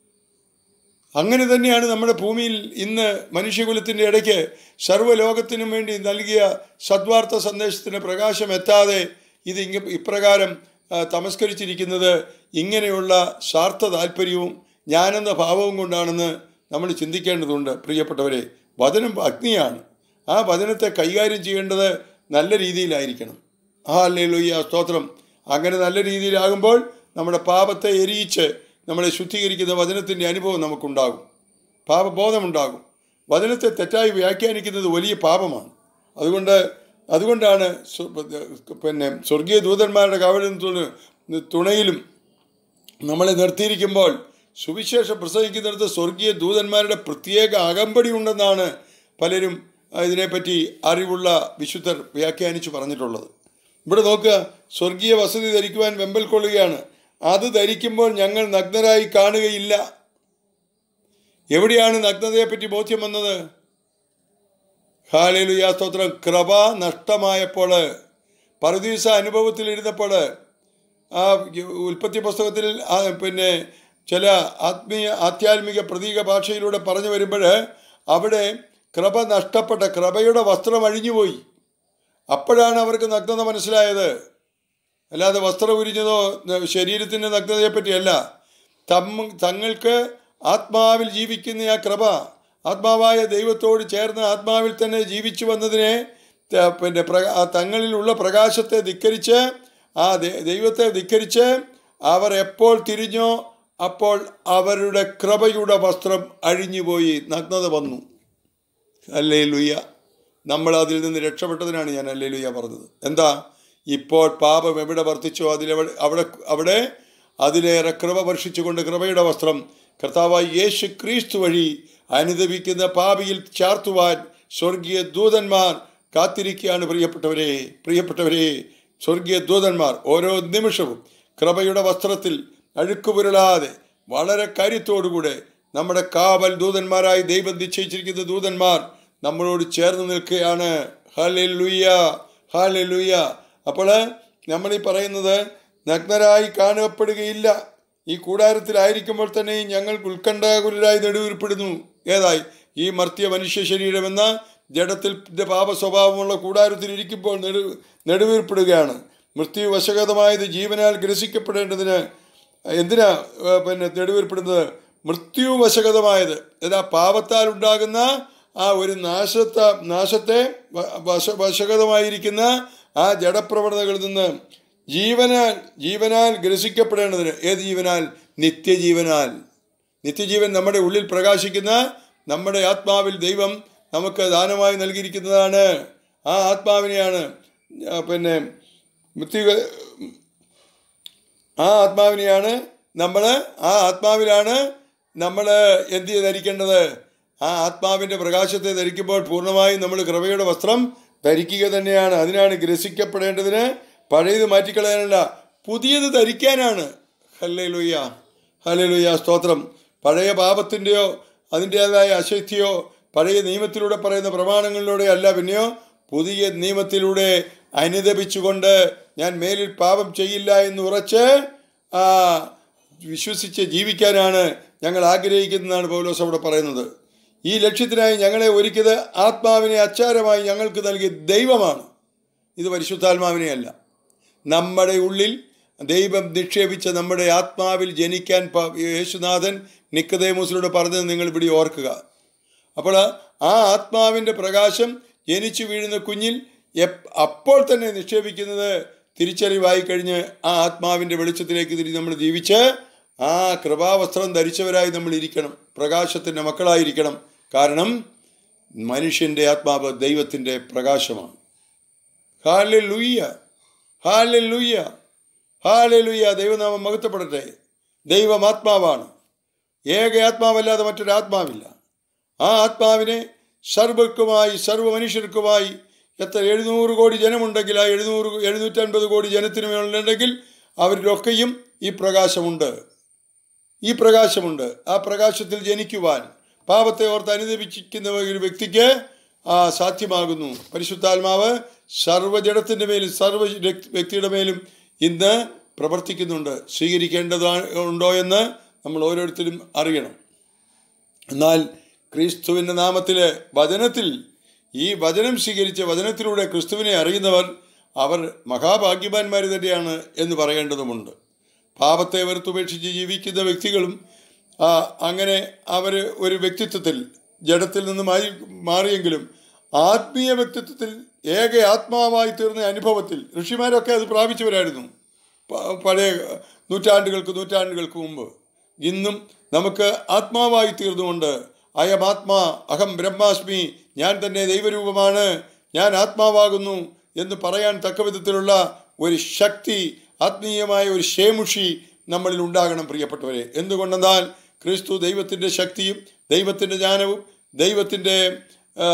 അങ്ങനെ തന്നെയാണ് നമ്മുടെ ഭൂമിയിൽ ഇന്ന് മനുഷ്യകുലത്തിൻ്റെ ഇടയ്ക്ക് സർവ്വലോകത്തിനും വേണ്ടി നൽകിയ സദ്വാർത്ത സന്ദേശത്തിന് പ്രകാശം എത്താതെ ഇത് ഇങ്ങ ഇപ്രകാരം ആ, തമസ്കരിച്ചിരിക്കുന്നത് ഇങ്ങനെയുള്ള സ്വാർത്ഥ താല്പര്യവും ഞാനെന്ന ഭാവവും കൊണ്ടാണെന്ന് നമ്മൾ ചിന്തിക്കേണ്ടതുണ്ട് പ്രിയപ്പെട്ടവരെ വചനം അഗ്നിയാണ് ആ വചനത്തെ കൈകാര്യം ചെയ്യേണ്ടത് നല്ല രീതിയിലായിരിക്കണം ആ അല്ലേലൂയ്യ സ്തോത്രം അങ്ങനെ നല്ല രീതിയിലാകുമ്പോൾ നമ്മുടെ പാപത്തെ എരിയിച്ച് നമ്മളെ ശുദ്ധീകരിക്കുന്ന വചനത്തിൻ്റെ അനുഭവം നമുക്കുണ്ടാകും പാപബോധമുണ്ടാകും വചനത്തെ തെറ്റായി വ്യാഖ്യാനിക്കുന്നത് വലിയ പാപമാണ് അതുകൊണ്ട് അതുകൊണ്ടാണ് സ്വ- പിന്നെ സ്വർഗീയ ദൂതന്മാരുടെ കാവലും തുണ- തുണയിലും നമ്മളെ നിർത്തിയിരിക്കുമ്പോൾ സുവിശേഷം പ്രസംഗിക്കുന്നിടത്ത് സ്വർഗീയ ദൂതന്മാരുടെ പ്രത്യേക അകമ്പടി ഉണ്ടെന്നാണ് പലരും ഇതിനെപ്പറ്റി അറിവുള്ള വിശുദ്ധർ വ്യാഖ്യാനിച്ചു പറഞ്ഞിട്ടുള്ളത് ഇവിടെ നോക്കുക സ്വർഗീയ വസതി ധരിക്കുവാൻ വെമ്പൽ കൊള്ളുകയാണ് അത് ധരിക്കുമ്പോൾ ഞങ്ങൾ നഗ്നരായി കാണുകയില്ല എവിടെയാണ് നഗ്നതയെപ്പറ്റി ബോധ്യം വന്നത് ഹാലേലുയാ സ്തോത്രം കൃപ നഷ്ടമായപ്പോൾ പരദീസ അനുഭവത്തിലിരുന്നപ്പോൾ ആ ഉൽപ്പത്തി പുസ്തകത്തിൽ ആ പിന്നെ ചില ആത്മീയ ആധ്യാത്മിക പ്രതീക ഭാഷയിലൂടെ പറഞ്ഞു വരുമ്പോൾ അവിടെ കൃപ നഷ്ടപ്പെട്ട കൃപയുടെ വസ്ത്രം അഴിഞ്ഞുപോയി അപ്പോഴാണ് അവർക്ക് നഗ്നത മനസ്സിലായത് അല്ലാതെ വസ്ത്രം ഉരിഞ്ഞതോ ശരീരത്തിൻ്റെ നഗ്നതയെപ്പറ്റിയല്ല തമ്മ തങ്ങൾക്ക് ആത്മാവിൽ ജീവിക്കുന്ന ആ കൃപ ആത്മാവായ ദൈവത്തോട് ചേർന്ന് ആത്മാവിൽ തന്നെ ജീവിച്ചു വന്നതിനെ ത- പിന്നെ പ്രക ആ തങ്ങളിലുള്ള പ്രകാശത്തെ ധിക്കരിച്ച് ആ ദൈ- ദൈവത്തെ ധിക്കരിച്ച് അവർ എപ്പോൾ തിരിഞ്ഞോ അപ്പോൾ അവരുടെ കൃപയുടെ വസ്ത്രം അഴിഞ്ഞുപോയി നഗ്നത വന്നു അല്ലേ ലുയ്യ നമ്മൾ അതിൽ നിന്ന് രക്ഷപ്പെട്ടതിനാണ് ഞാൻ അല്ലേ ലുയ്യ പറഞ്ഞത് എന്താ ഇപ്പോൾ പാപം എവിടെ വർദ്ധിച്ചോ അതിലെവിടെ അവിടെ അവിടെ അതിലേറെ കൃപ വർഷിച്ചുകൊണ്ട് കൃപയുടെ വസ്ത്രം കർത്താവായി യേശു ക്രീസ്തു വഴി അനുദപിക്കുന്ന പാപിയിൽ ചാർത്തുവാൻ സ്വർഗീയ ദൂതന്മാർ കാത്തിരിക്കുകയാണ് പ്രിയപ്പെട്ടവരെ പ്രിയപ്പെട്ടവരെ സ്വർഗീയ ദൂതന്മാർ ഓരോ നിമിഷവും കൃപയുടെ വസ്ത്രത്തിൽ അഴുക്കുപുരളാതെ വളരെ കാര്യത്തോടുകൂടെ നമ്മുടെ കാവൽ ദൂതന്മാരായി ദൈവം നിശ്ചയിച്ചിരിക്കുന്ന ദൂതന്മാർ നമ്മളോട് ചേർന്ന് നിൽക്കുകയാണ് ഹാലെ ലുയ്യ ഹാലെ ലുയ്യ അപ്പോൾ നമ്മൾ ഈ പറയുന്നത് നഗ്നരായി കാണപ്പെടുകയില്ല ഈ കൂടാരത്തിലായിരിക്കുമ്പോൾ തന്നെ ഞങ്ങൾ ഉത്കണ്ഠാകുലരായി നെടുവീർപ്പെടുന്നു ഏതായി ഈ മർത്യ മനുഷ്യ ശരീരമെന്ന ജഡത്തിൽ പാപ സ്വഭാവമുള്ള കൂടാരത്തിൽ ഇരിക്കുമ്പോൾ നെടു നെടുവീർപ്പെടുകയാണ് മൃത്യു വശഗതമായത് ജീവനാൽ ഗ്രസിക്കപ്പെടേണ്ടതിന് എന്തിനാ ഏ, പിന്നെ നെടുവീർപ്പെടുന്നത് മൃത്യു വശഗതമായത് ഏതാ പാപത്താൽ ഉണ്ടാകുന്ന ആ ഒരു നാശത്ത നാശത്തെ വ- വശ വശഗതമായിരിക്കുന്ന ആ ജഡപ്രവണതകളിൽ നിന്ന് ജീവനാൽ ജീവനാൽ ഗ്രസിക്കപ്പെടേണ്ടതിന് ഏത് ജീവനാൽ നിത്യജീവനാൽ നിത്യജീവൻ നമ്മുടെ ഉള്ളിൽ പ്രകാശിക്കുന്ന നമ്മുടെ ആത്മാവിൽ ദൈവം നമുക്ക് ദാനമായി നൽകിയിരിക്കുന്നതാണ് ആ ആത്മാവിനെയാണ് ആ, പിന്നെ മൃത്യു ആ ആത്മാവിനെയാണ് നമ്മൾ ആ ആത്മാവിലാണ് നമ്മൾ എന്ത് ചെയ്ത് ധരിക്കേണ്ടത് ആ ആത്മാവിൻ്റെ പ്രകാശത്തെ ധരിക്കുമ്പോൾ പൂർണ്ണമായും നമ്മൾ കൃപയുടെ വസ്ത്രം ധരിക്കുക തന്നെയാണ് അതിനാണ് ഗ്രസിക്കപ്പെടേണ്ടതിന് പഴയത് മാറ്റിക്കളയാനല്ല പുതിയത് ധരിക്കാനാണ് ഹല്ലേ ലുയ്യ ഹല്ലേ ലുയ്യ സ്തോത്രം പഴയ പാപത്തിൻ്റെയോ അതിൻ്റേതായ അശക്തിയോ പഴയ നിയമത്തിലൂടെ പറയുന്ന പ്രമാണങ്ങളിലൂടെ അല്ല പിന്നെയോ പുതിയ നിയമത്തിലൂടെ അനുദപിച്ചുകൊണ്ട് ഞാൻ മേലിൽ പാപം ചെയ്യില്ല എന്ന് ഉറച്ച് ആ വിശ്വസിച്ച് ജീവിക്കാനാണ് ഞങ്ങൾ ആഗ്രഹിക്കുന്നതാണ് പൗലോസ് അവിടെ പറയുന്നത് ഈ ലക്ഷ്യത്തിനായി ഞങ്ങളെ ഒരുക്കിയത് ആത്മാവിനെ അച്ചാരമായി ഞങ്ങൾക്ക് നൽകിയ ദൈവമാണ് ഇത് പരിശുദ്ധാത്മാവിനെയല്ല നമ്മുടെ ഉള്ളിൽ ദൈവം നിക്ഷേപിച്ച നമ്മുടെ ആത്മാവിൽ ജനിക്കാൻ പ- യേശുനാഥൻ നിക്കതേമൂസിലൂടെ പറഞ്ഞത് നിങ്ങൾ ഇവിടെ ഓർക്കുക അപ്പോൾ ആ ആത്മാവിൻ്റെ പ്രകാശം ജനിച്ചു വീഴുന്ന കുഞ്ഞിൽ എപ്- അപ്പോൾ തന്നെ നിക്ഷേപിക്കുന്നത് തിരിച്ചറിവായി കഴിഞ്ഞ് ആ ആത്മാവിൻ്റെ വെളിച്ചത്തിലേക്ക് തിരി നമ്മൾ ജീവിച്ച് ആ കൃപാവസ്ത്രം ധരിച്ചവരായി നമ്മൾ ഇരിക്കണം പ്രകാശത്തിൻ്റെ മക്കളായിരിക്കണം കാരണം മനുഷ്യൻ്റെ ആത്മാവ് ദൈവത്തിൻ്റെ പ്രകാശമാണ് ഹാലെ ലുയ്യ ഹാലെ ലുയ്യ ഹാലെ ലുയ്യ ദൈവനാമം മഹത്വപ്പെടട്ടെ ദൈവം ആത്മാവാണ് ഏക ആത്മാവല്ലാതെ മറ്റൊരു ആത്മാവില്ല ആ ആത്മാവിനെ സർവർക്കുമായി സർവ്വ മനുഷ്യർക്കുമായി എത്ര എഴുന്നൂറ് കോടി ജനമുണ്ടെങ്കിൽ ആ എഴുന്നൂറ് എഴുന്നൂറ്റൻപത് കോടി ജനത്തിന് മേലുണ്ടെങ്കിൽ അവരിലൊക്കെയും ഈ പ്രകാശമുണ്ട് ഈ പ്രകാശമുണ്ട് ആ പ്രകാശത്തിൽ ജനിക്കുവാൻ പാപത്തെ ഓർത്ത് അനുദപിക്കുന്ന ഒരു വ്യക്തിക്ക് ആ സാധ്യമാകുന്നു പരിശുദ്ധാത്മാവ് സർവ്വജടത്തിൻ്റെ മേലും സർവ്വ വ്യക്തി- വ്യക്തിയുടെ മേലും ഇന്ന് പ്രവർത്തിക്കുന്നുണ്ട് സ്വീകരിക്കേണ്ടതാണ് ഉണ്ടോ എന്ന് നമ്മൾ ഓരോരുത്തരും അറിയണം എന്നാൽ ക്രിസ്തുവിൻ്റെ നാമത്തിൽ വചനത്തിൽ ഈ വചനം സ്വീകരിച്ച വചനത്തിലൂടെ ക്രിസ്തുവിനെ അറിയുന്നവർ അവർ മഹാഭാഗ്യവാന്മാർ തന്നെയാണ് എന്ന് പറയേണ്ടതുമുണ്ട് പാപത്തെ വെറുത്തുപേക്ഷിച്ച് ജീവിക്കുന്ന വ്യക്തികളും ആ, അങ്ങനെ അവർ ഒരു വ്യക്തിത്വത്തിൽ ജഡത്തിൽ നിന്ന് മാറി മാറിയെങ്കിലും ആത്മീയ വ്യക്തിത്വത്തിൽ ഏക ആത്മാവായി തീർന്ന അനുഭവത്തിൽ ഋഷിമാരൊക്കെ അത് പ്രാപിച്ചവരായിരുന്നു പ- പഴയ നൂറ്റാണ്ടുകൾക്ക് നൂറ്റാണ്ടുകൾക്ക് മുമ്പ് ഇന്നും നമുക്ക് ആത്മാവായി തീർന്നുകൊണ്ട് അയം ആത്മാ അഹം ബ്രഹ്മാസ്മി ഞാൻ തന്നെ ദൈവരൂപമാണ് ഞാൻ ആത്മാവാകുന്നു എന്ന് പറയാൻ തക്ക വിധത്തിലുള്ള ഒരു ശക്തി ആത്മീയമായ ഒരു ശേമുഷി നമ്മളിൽ ഉണ്ടാകണം പ്രിയപ്പെട്ടവരെ എന്തുകൊണ്ടെന്നാൽ ക്രിസ്തു ദൈവത്തിൻ്റെ ശക്തിയും ദൈവത്തിൻ്റെ ജ്ഞാനവും ദൈവത്തിൻ്റെ ആ,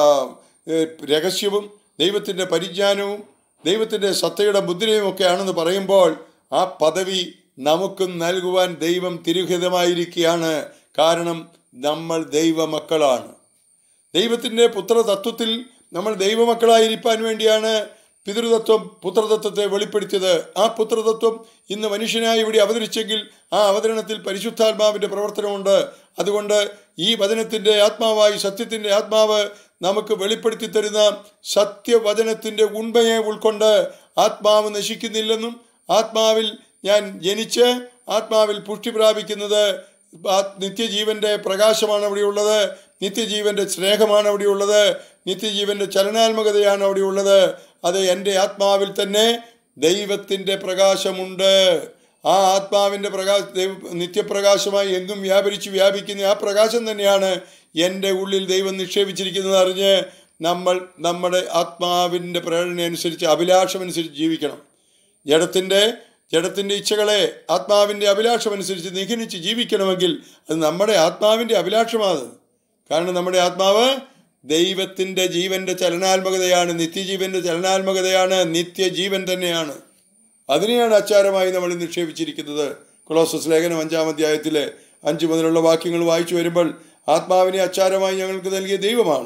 ഏ, രഹസ്യവും ദൈവത്തിൻ്റെ പരിജ്ഞാനവും ദൈവത്തിൻ്റെ സത്തയുടെ മുദ്രയും ഒക്കെ ആണെന്ന് പറയുമ്പോൾ ആ പദവി നമുക്കും നൽകുവാൻ ദൈവം തിരുഹിതമായിരിക്കുകയാണ് കാരണം നമ്മൾ ദൈവമക്കളാണ് ദൈവത്തിൻ്റെ പുത്രതത്വത്തിൽ നമ്മൾ ദൈവമക്കളായിരിക്കാൻ വേണ്ടിയാണ് പിതൃതത്വം പുത്രതത്വത്തെ വെളിപ്പെടുത്തിയത് ആ പുത്രതത്വം ഇന്ന് മനുഷ്യനായി ഇവിടെ അവതരിച്ചെങ്കിൽ ആ അവതരണത്തിൽ പരിശുദ്ധാത്മാവിൻ്റെ പ്രവർത്തനമുണ്ട് അതുകൊണ്ട് ഈ വചനത്തിൻ്റെ ആത്മാവായി സത്യത്തിൻ്റെ ആത്മാവ് നമുക്ക് വെളിപ്പെടുത്തി തരുന്ന സത്യവചനത്തിൻ്റെ ഉണ്മയെ ഉൾക്കൊണ്ട് ആത്മാവ് നശിക്കുന്നില്ലെന്നും ആത്മാവിൽ ഞാൻ ജനിച്ച് ആത്മാവിൽ പുഷ്ടി പ്രാപിക്കുന്നത് ആ- നിത്യജീവന്റെ പ്രകാശമാണ് അവിടെയുള്ളത് നിത്യജീവന്റെ സ്നേഹമാണ് അവിടെയുള്ളത് നിത്യജീവന്റെ ചലനാത്മകതയാണ് അവിടെയുള്ളത് അത് എൻ്റെ ആത്മാവിൽ തന്നെ ദൈവത്തിൻ്റെ പ്രകാശമുണ്ട് ആ ആത്മാവിൻ്റെ പ്രകാശ ദൈവ നിത്യപ്രകാശമായി എങ്ങും വ്യാപരിച്ച് വ്യാപിക്കുന്ന ആ പ്രകാശം തന്നെയാണ് എൻ്റെ ഉള്ളിൽ ദൈവം നിക്ഷേപിച്ചിരിക്കുന്നത് അറിഞ്ഞ് നമ്മൾ നമ്മുടെ ആത്മാവിൻ്റെ പ്രേരണ അനുസരിച്ച് അഭിലാഷമനുസരിച്ച് ജീവിക്കണം ജഡത്തിൻ്റെ ജഡത്തിൻ്റെ ഇച്ഛകളെ ആത്മാവിൻ്റെ അഭിലാഷമനുസരിച്ച് നിഗണിച്ച് ജീവിക്കണമെങ്കിൽ അത് നമ്മുടെ ആത്മാവിൻ്റെ അഭിലാഷമാണ് കാരണം നമ്മുടെ ആത്മാവ് ദൈവത്തിൻ്റെ ജീവൻ്റെ ചലനാത്മകതയാണ് നിത്യജീവൻ്റെ ചലനാത്മകതയാണ് നിത്യജീവൻ തന്നെയാണ് അതിനെയാണ് അച്ചാരമായി നമ്മൾ നിക്ഷേപിച്ചിരിക്കുന്നത് കൊളോസസ് ലേഖനം അഞ്ചാം അധ്യായത്തിലെ അഞ്ച് മുതലുള്ള വാക്യങ്ങൾ വായിച്ചു വരുമ്പോൾ ആത്മാവിനെ അച്ചാരമായി ഞങ്ങൾക്ക് നൽകിയ ദൈവമാണ്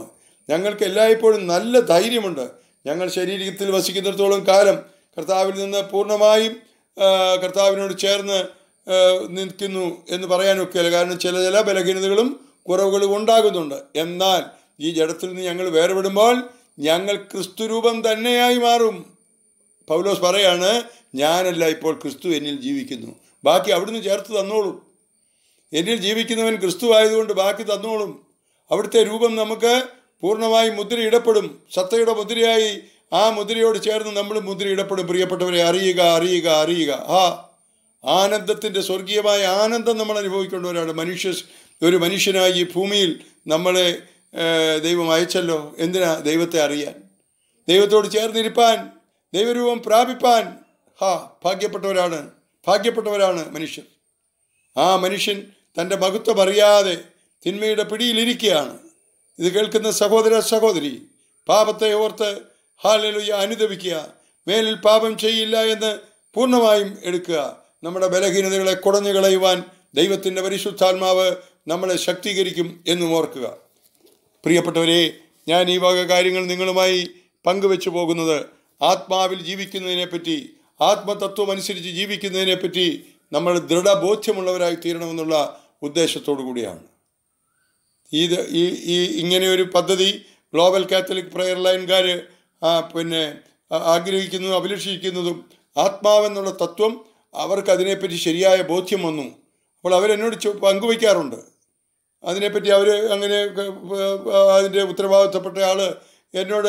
ഞങ്ങൾക്ക് എല്ലായ്പ്പോഴും നല്ല ധൈര്യമുണ്ട് ഞങ്ങൾ ശരീരത്തിൽ വസിക്കുന്നിടത്തോളം കാലം കർത്താവിൽ നിന്ന് പൂർണ്ണമായും ആ, കർത്താവിനോട് ചേർന്ന് ആ, നിൽക്കുന്നു എന്ന് പറയാനൊക്കെയല്ല കാരണം ചില ചില ബലഹീനതകളും കുറവുകളും ഉണ്ടാകുന്നുണ്ട് എന്നാൽ ഈ ജഡത്തിൽ നിന്ന് ഞങ്ങൾ വേർപെടുമ്പോൾ ഞങ്ങൾ ക്രിസ്തുരൂപം തന്നെയായി മാറും പൗലോസ് പറയാണ് ഞാനല്ല ഇപ്പോൾ ക്രിസ്തു എന്നിൽ ജീവിക്കുന്നു ബാക്കി അവിടുന്ന് ചേർത്ത് തന്നോളും എന്നിൽ ജീവിക്കുന്നവൻ ക്രിസ്തു ആയതുകൊണ്ട് ബാക്കി തന്നോളും അവിടുത്തെ രൂപം നമുക്ക് പൂർണ്ണമായി മുദ്രയിടപ്പെടും സത്തയുടെ മുദ്രയായി ആ മുദ്രയോട് ചേർന്ന് നമ്മൾ മുദ്രയിടപ്പെടും പ്രിയപ്പെട്ടവരെ അറിയുക അറിയുക അറിയുക ആ ആനന്ദത്തിൻ്റെ സ്വർഗീയമായ ആനന്ദം നമ്മൾ അനുഭവിക്കേണ്ടവരാണ് മനുഷ്യ ഒരു മനുഷ്യനായി ഈ ഭൂമിയിൽ നമ്മളെ ഏഹ്, ദൈവം അയച്ചല്ലോ എന്തിനാ ദൈവത്തെ അറിയാൻ ദൈവത്തോട് ചേർന്നിരിപ്പാൻ ദൈവരൂപം പ്രാപിപ്പാൻ ഹാ ഭാഗ്യപ്പെട്ടവരാണ് ഭാഗ്യപ്പെട്ടവരാണ് മനുഷ്യർ ആ മനുഷ്യൻ തൻ്റെ മഹത്വം അറിയാതെ തിന്മയുടെ പിടിയിലിരിക്കുകയാണ് ഇത് കേൾക്കുന്ന സഹോദര സഹോദരി പാപത്തെ ഓർത്ത് ഹാലലുയ അനുദപിക്കുക മേലിൽ പാപം ചെയ്യില്ല എന്ന് പൂർണ്ണമായും എടുക്കുക നമ്മുടെ ബലഹീനതകളെ കുടഞ്ഞു കളയുവാൻ ദൈവത്തിൻ്റെ പരിശുദ്ധാത്മാവ് നമ്മളെ ശക്തീകരിക്കും എന്നും ഓർക്കുക പ്രിയപ്പെട്ടവരെ ഞാൻ ഈ വക കാര്യങ്ങൾ നിങ്ങളുമായി പങ്കുവെച്ചു പോകുന്നത് ആത്മാവിൽ ജീവിക്കുന്നതിനെപ്പറ്റി ആത്മതത്വം അനുസരിച്ച് ജീവിക്കുന്നതിനെപ്പറ്റി നമ്മൾ ദൃഢബോധ്യമുള്ളവരായി തീരണമെന്നുള്ള ഉദ്ദേശത്തോടു കൂടിയാണ് ഇത് ഈ ഈ ഇങ്ങനെ ഒരു പദ്ധതി ഗ്ലോബൽ കാത്തലിക് പ്രയർ ലൈൻകാർ പിന്നെ ആ- ആഗ്രഹിക്കുന്നു അഭിലഷിക്കുന്നതും ആത്മാവെന്നുള്ള തത്വം അവർക്ക് അതിനെപ്പറ്റി ശരിയായ ബോധ്യം വന്നു അപ്പോൾ അവരെന്നോട് ചോ- പങ്കുവയ്ക്കാറുണ്ട് അതിനെപ്പറ്റി അവർ അങ്ങനെ അതിൻ്റെ ഉത്തരവാദിത്തപ്പെട്ട ആൾ എന്നോട്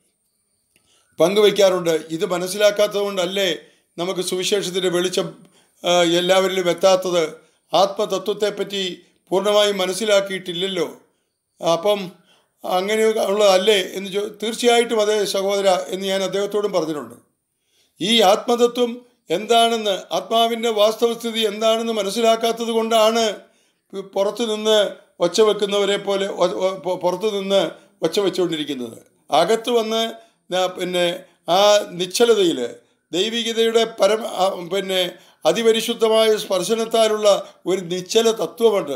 പങ്കുവയ്ക്കാറുണ്ട് ഇത് മനസ്സിലാക്കാത്തത് കൊണ്ടല്ലേ നമുക്ക് സുവിശേഷത്തിൻ്റെ വെളിച്ചം ആ, എല്ലാവരിലും എത്താത്തത് ആത്മതത്വത്തെപ്പറ്റി പൂർണ്ണമായും മനസ്സിലാക്കിയിട്ടില്ലല്ലോ അപ്പം അങ്ങനെ ഉള്ളതല്ലേ എന്ന് ചോ തീർച്ചയായിട്ടും അതേ സഹോദര എന്ന് ഞാൻ അദ്ദേഹത്തോടും പറഞ്ഞിട്ടുണ്ട് ഈ ആത്മതത്വം എന്താണെന്ന് ആത്മാവിൻ്റെ വാസ്തവസ്ഥിതി എന്താണെന്ന് മനസ്സിലാക്കാത്തത് കൊണ്ടാണ് പുറത്തു നിന്ന് ഒച്ച വെക്കുന്നവരെ പോലെ ഒ- ഒ- പൊ- പുറത്തു നിന്ന് ഒച്ച വെച്ചുകൊണ്ടിരിക്കുന്നത് അകത്ത് വന്ന് ന- പിന്നെ ആ നിശ്ചലതയിൽ ദൈവികതയുടെ പരമ ആ, പിന്നെ അതിപരിശുദ്ധമായ സ്പർശനത്താലുള്ള ഒരു നിശ്ചല തത്വമുണ്ട്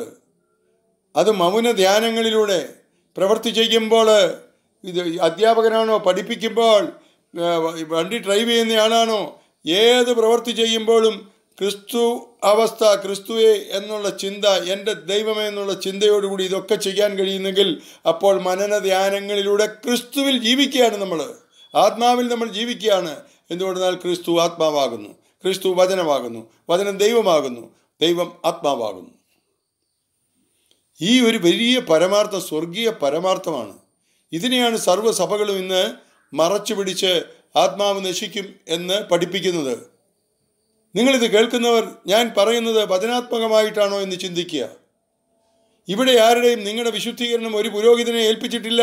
അത് മൗന ധ്യാനങ്ങളിലൂടെ പ്രവൃത്തി ചെയ്യുമ്പോൾ ഇത് അധ്യാപകനാണോ പഠിപ്പിക്കുമ്പോൾ ആ, വണ്ടി ഡ്രൈവ് ചെയ്യുന്നയാളാണോ ഏത് പ്രവൃത്തി ചെയ്യുമ്പോഴും ക്രിസ്തു അവസ്ഥ ക്രിസ്തുവെ എന്നുള്ള ചിന്ത എൻ്റെ ദൈവമേ എന്നുള്ള ചിന്തയോടുകൂടി ഇതൊക്കെ ചെയ്യാൻ കഴിയുന്നെങ്കിൽ അപ്പോൾ മനന ധ്യാനങ്ങളിലൂടെ ക്രിസ്തുവിൽ ജീവിക്കുകയാണ് നമ്മൾ ആത്മാവിൽ നമ്മൾ ജീവിക്കുകയാണ് എന്തുകൊണ്ടെന്നാൽ ക്രിസ്തു ആത്മാവാകുന്നു ക്രിസ്തു വചനമാകുന്നു വചനം ദൈവമാകുന്നു ദൈവം ആത്മാവാകുന്നു ഈ ഒരു വലിയ പരമാർത്ഥം സ്വർഗീയ പരമാർത്ഥമാണ് ഇതിനെയാണ് സർവ്വസഭകളും ഇന്ന് മറച്ചു പിടിച്ച് ആത്മാവ് നശിക്കും എന്ന് പഠിപ്പിക്കുന്നത് നിങ്ങളിത് കേൾക്കുന്നവർ ഞാൻ പറയുന്നത് വചനാത്മകമായിട്ടാണോ എന്ന് ചിന്തിക്കുക ഇവിടെ ആരുടെയും നിങ്ങളുടെ വിശുദ്ധീകരണം ഒരു പുരോഹിതനെ ഏൽപ്പിച്ചിട്ടില്ല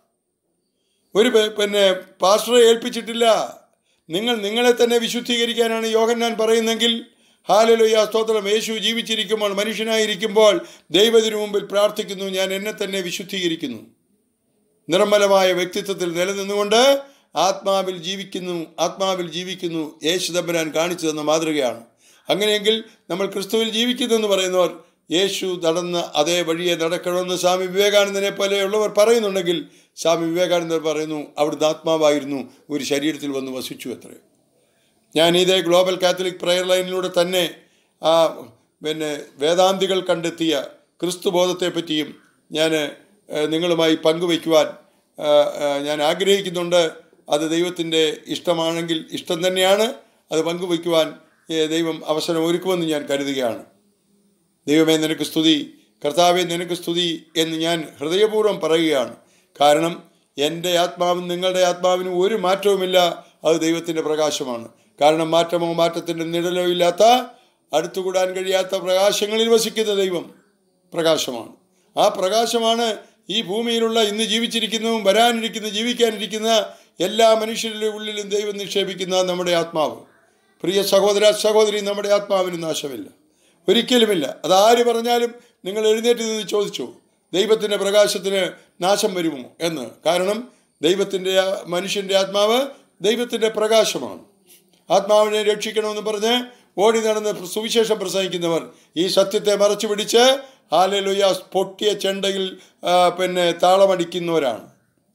ഒരു പെ- പിന്നെ പാസ്റ്ററെ ഏൽപ്പിച്ചിട്ടില്ല നിങ്ങൾ നിങ്ങളെ തന്നെ വിശുദ്ധീകരിക്കാനാണ് യോഹന്നാൻ പറയുന്നെങ്കിൽ ഹാലലുയ സ്തോത്രം യേശു ജീവിച്ചിരിക്കുമ്പോൾ മനുഷ്യനായിരിക്കുമ്പോൾ ദൈവത്തിനു മുമ്പിൽ പ്രാർത്ഥിക്കുന്നു ഞാൻ എന്നെ തന്നെ വിശുദ്ധീകരിക്കുന്നു നിർമ്മലമായ വ്യക്തിത്വത്തിൽ നിലനിന്നുകൊണ്ട് ആത്മാവിൽ ജീവിക്കുന്നു ആത്മാവിൽ ജീവിക്കുന്നു യേശു തമ്പുരാൻ കാണിച്ചു തന്ന മാതൃകയാണ് അങ്ങനെയെങ്കിൽ നമ്മൾ ക്രിസ്തുവിൽ ജീവിക്കുന്നു എന്ന് പറയുന്നവർ യേശു നടന്ന അതേ വഴിയെ നടക്കണമെന്ന് സ്വാമി വിവേകാനന്ദനെ പോലെയുള്ളവർ പറയുന്നുണ്ടെങ്കിൽ സ്വാമി വിവേകാനന്ദർ പറയുന്നു അവിടുന്ന് ആത്മാവായിരുന്നു ഒരു ശരീരത്തിൽ വന്ന് വസിച്ചു അത്രേ ഞാൻ ഇതേ ഗ്ലോബൽ കാത്തലിക് പ്രയർ ലൈനിലൂടെ തന്നെ ആ പിന്നെ വേദാന്തികൾ കണ്ടെത്തിയ ക്രിസ്തുബോധത്തെ പറ്റിയും ഞാൻ ഏഹ്, നിങ്ങളുമായി പങ്കുവയ്ക്കുവാൻ ആ, ആ, ഞാൻ ആഗ്രഹിക്കുന്നുണ്ട് അത് ദൈവത്തിൻ്റെ ഇഷ്ടമാണെങ്കിൽ ഇഷ്ടം തന്നെയാണ് അത് പങ്കുവയ്ക്കുവാൻ ഏഹ്, ദൈവം അവസരം ഒരുക്കുമെന്ന് ഞാൻ കരുതുകയാണ് ദൈവമേ നിനക്ക് സ്തുതി കർത്താവെ നിനക്ക് സ്തുതി എന്ന് ഞാൻ ഹൃദയപൂർവ്വം പറയുകയാണ് കാരണം എൻ്റെ ആത്മാവും നിങ്ങളുടെ ആത്മാവിനും ഒരു മാറ്റവുമില്ല അത് ദൈവത്തിൻ്റെ പ്രകാശമാണ് കാരണം മാറ്റമോ മാറ്റത്തിൻ്റെ നിഴലോ ഇല്ലാത്ത അടുത്തുകൂടാൻ കഴിയാത്ത പ്രകാശങ്ങളിൽ വസിക്കുന്ന ദൈവം പ്രകാശമാണ് ആ പ്രകാശമാണ് ഈ ഭൂമിയിലുള്ള ഇന്ന് ജീവിച്ചിരിക്കുന്നതും വരാനിരിക്കുന്ന ജീവിക്കാനിരിക്കുന്ന എല്ലാ മനുഷ്യരുടെ ഉള്ളിലും ദൈവം നിക്ഷേപിക്കുന്ന നമ്മുടെ ആത്മാവ് പ്രിയ സഹോദര സഹോദരി നമ്മുടെ ആത്മാവിന് നാശമില്ല ഒരിക്കലുമില്ല അതാര് പറഞ്ഞാലും നിങ്ങൾ എഴുന്നേറ്റ് നിന്ന് ചോദിച്ചു ദൈവത്തിൻ്റെ പ്രകാശത്തിന് നാശം വരുമോ എന്ന് കാരണം ദൈവത്തിൻ്റെ ആ- മനുഷ്യൻ്റെ ആത്മാവ് ദൈവത്തിൻ്റെ പ്രകാശമാണ് ആത്മാവിനെ രക്ഷിക്കണമെന്ന് പറഞ്ഞ് ഓടി നടന്ന് സുവിശേഷം പ്രസംഗിക്കുന്നവർ ഈ സത്യത്തെ മറച്ചു പിടിച്ച് ഹാലലുയ പൊട്ടിയ ചെണ്ടയിൽ ആ, പിന്നെ താളമടിക്കുന്നവരാണ്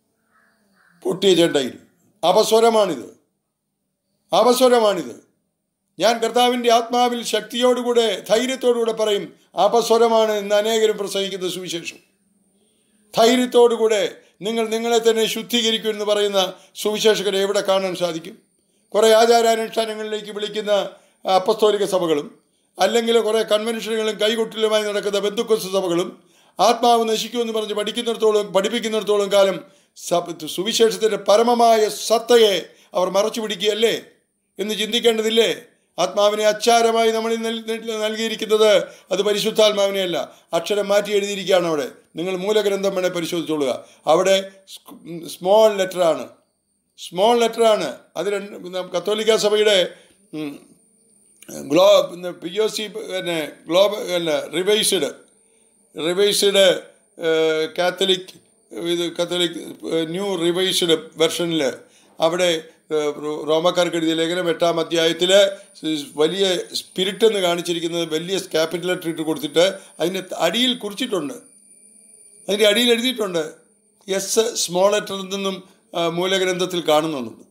പൊട്ടിയ ചെണ്ടയിൽ അപസ്വരമാണിത് അപസ്വരമാണിത് ഞാൻ കർത്താവിൻ്റെ ആത്മാവിൽ ശക്തിയോടുകൂടെ ധൈര്യത്തോടുകൂടെ പറയും അപസ്വരമാണ് ഇന്ന് അനേകരും പ്രസംഗിക്കുന്ന സുവിശേഷം ധൈര്യത്തോടുകൂടെ നിങ്ങൾ നിങ്ങളെ തന്നെ ശുദ്ധീകരിക്കും എന്ന് പറയുന്ന സുവിശേഷകരെ എവിടെ കാണാൻ സാധിക്കും കുറേ ആചാരാനുഷ്ഠാനങ്ങളിലേക്ക് വിളിക്കുന്ന അപ്പസ്തോലിക സഭകളും അല്ലെങ്കിൽ കുറേ കൺവെൻഷനുകളും കൈകൊട്ടിലുമായി നടക്കുന്ന ബന്ധുക്കസ് സഭകളും ആത്മാവ് നശിക്കുമെന്ന് പറഞ്ഞ് പഠിക്കുന്നിടത്തോളം പഠിപ്പിക്കുന്നിടത്തോളം കാലം സ- സുവിശേഷത്തിൻ്റെ പരമമായ സത്തയെ അവർ മറച്ചു പിടിക്കുകയല്ലേ എന്ന് ചിന്തിക്കേണ്ടതില്ലേ ആത്മാവിനെ അച്ചാരമായി നമ്മൾ നൽ- നൽ- നൽകിയിരിക്കുന്നത് അത് പരിശുദ്ധാത്മാവിനെയല്ല അക്ഷരം മാറ്റി എഴുതിയിരിക്കുകയാണ് അവിടെ നിങ്ങൾ മൂലഗ്രന്ഥം വേണേൽ പരിശോധിച്ചോളുക അവിടെ സ്മോൾ ലെറ്ററാണ് സ്മോൾ ലെറ്ററാണ് അത് രണ്ട് പിന്നെ കത്തോലിക്ക സഭയുടെ ഉം, ഗ്ലോ പിന്നെ പി ഒ സി പിന്നെ ഗ്ലോബ പിന്നെ റിവൈസ്ഡ് റിവൈസ്ഡ് കാത്തലിക് ഇത് കത്തോലിക് ന്യൂ റിവൈസ്ഡ് വെർഷനിൽ അവിടെ ഏഹ്, റോ- റോമക്കാർക്ക് എഴുതിയ ലേഖനം എട്ടാം അധ്യായത്തിൽ വലിയ സ്പിരിറ്റ് എന്ന് കാണിച്ചിരിക്കുന്നത് വലിയ ക്യാപിറ്റൽ ലെറ്റർ ഇട്ട് കൊടുത്തിട്ട് അതിൻ്റെ അടിയിൽ കുറിച്ചിട്ടുണ്ട് അതിൻ്റെ അടിയിൽ എഴുതിയിട്ടുണ്ട് എസ് സ്മോൾ ലെറ്ററിൽ നിന്നും ആ, മൂലഗ്രന്ഥത്തിൽ കാണുന്നുണ്ട്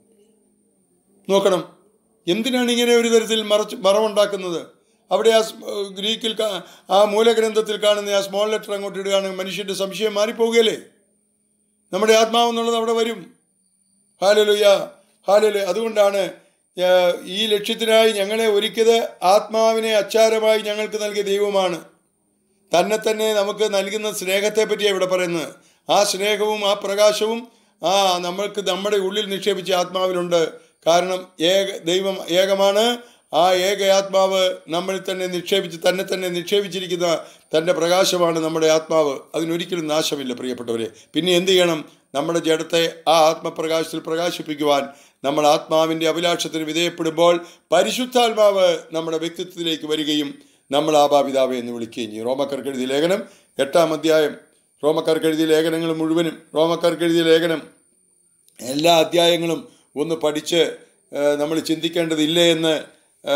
നോക്കണം എന്തിനാണ് ഇങ്ങനെ ഒരു തരത്തിൽ മറച്ച് മറവുണ്ടാക്കുന്നത് അവിടെ ആ സ്- ഗ്രീക്കിൽ കാ- ആ മൂലഗ്രന്ഥത്തിൽ കാണുന്ന ആ സ്മോൾ ലെറ്റർ അങ്ങോട്ട് ഇടുകയാണെങ്കിൽ മനുഷ്യൻ്റെ സംശയം മാറിപ്പോവുകയല്ലേ നമ്മുടെ ആത്മാവെന്നുള്ളത് അവിടെ വരും ഹാലലുയ ഹാലലു അതുകൊണ്ടാണ് ആ, ഈ ലക്ഷ്യത്തിനായി ഞങ്ങളെ ഒരുക്കിയത് ആത്മാവിനെ അച്ചാരമായി ഞങ്ങൾക്ക് നൽകിയ ദൈവമാണ് തന്നെ തന്നെ നമുക്ക് നൽകുന്ന സ്നേഹത്തെ പറ്റിയാണ് ഇവിടെ പറയുന്നത് ആ സ്നേഹവും ആ പ്രകാശവും ആ നമ്മൾക്ക് നമ്മുടെ ഉള്ളിൽ നിക്ഷേപിച്ച ആത്മാവിലുണ്ട് കാരണം ഏക ദൈവം ഏകമാണ് ആ ഏക ആത്മാവ് നമ്മളിൽ തന്നെ നിക്ഷേപിച്ച് തന്നെ തന്നെ നിക്ഷേപിച്ചിരിക്കുന്ന തൻ്റെ പ്രകാശമാണ് നമ്മുടെ ആത്മാവ് അതിനൊരിക്കലും നാശമില്ല പ്രിയപ്പെട്ടവരെ പിന്നെ എന്ത് ചെയ്യണം നമ്മുടെ ജഡത്തെ ആ ആത്മപ്രകാശത്തിൽ പ്രകാശിപ്പിക്കുവാൻ നമ്മൾ ആത്മാവിൻ്റെ അഭിലാഷത്തിന് വിധേയപ്പെടുമ്പോൾ പരിശുദ്ധാത്മാവ് നമ്മുടെ വ്യക്തിത്വത്തിലേക്ക് വരികയും നമ്മൾ ആബാപിതാവെ എന്ന് വിളിക്കുകയും ചെയ്യും റോമക്കാർക്ക് എഴുതിയ ലേഖനം എട്ടാം അധ്യായം റോമക്കാർക്ക് എഴുതിയ ലേഖനങ്ങൾ മുഴുവനും റോമക്കാർക്ക് എഴുതിയ ലേഖനം എല്ലാ അധ്യായങ്ങളും ഒന്ന് പഠിച്ച് ആ, നമ്മൾ ചിന്തിക്കേണ്ടതില്ലേ എന്ന് ആ,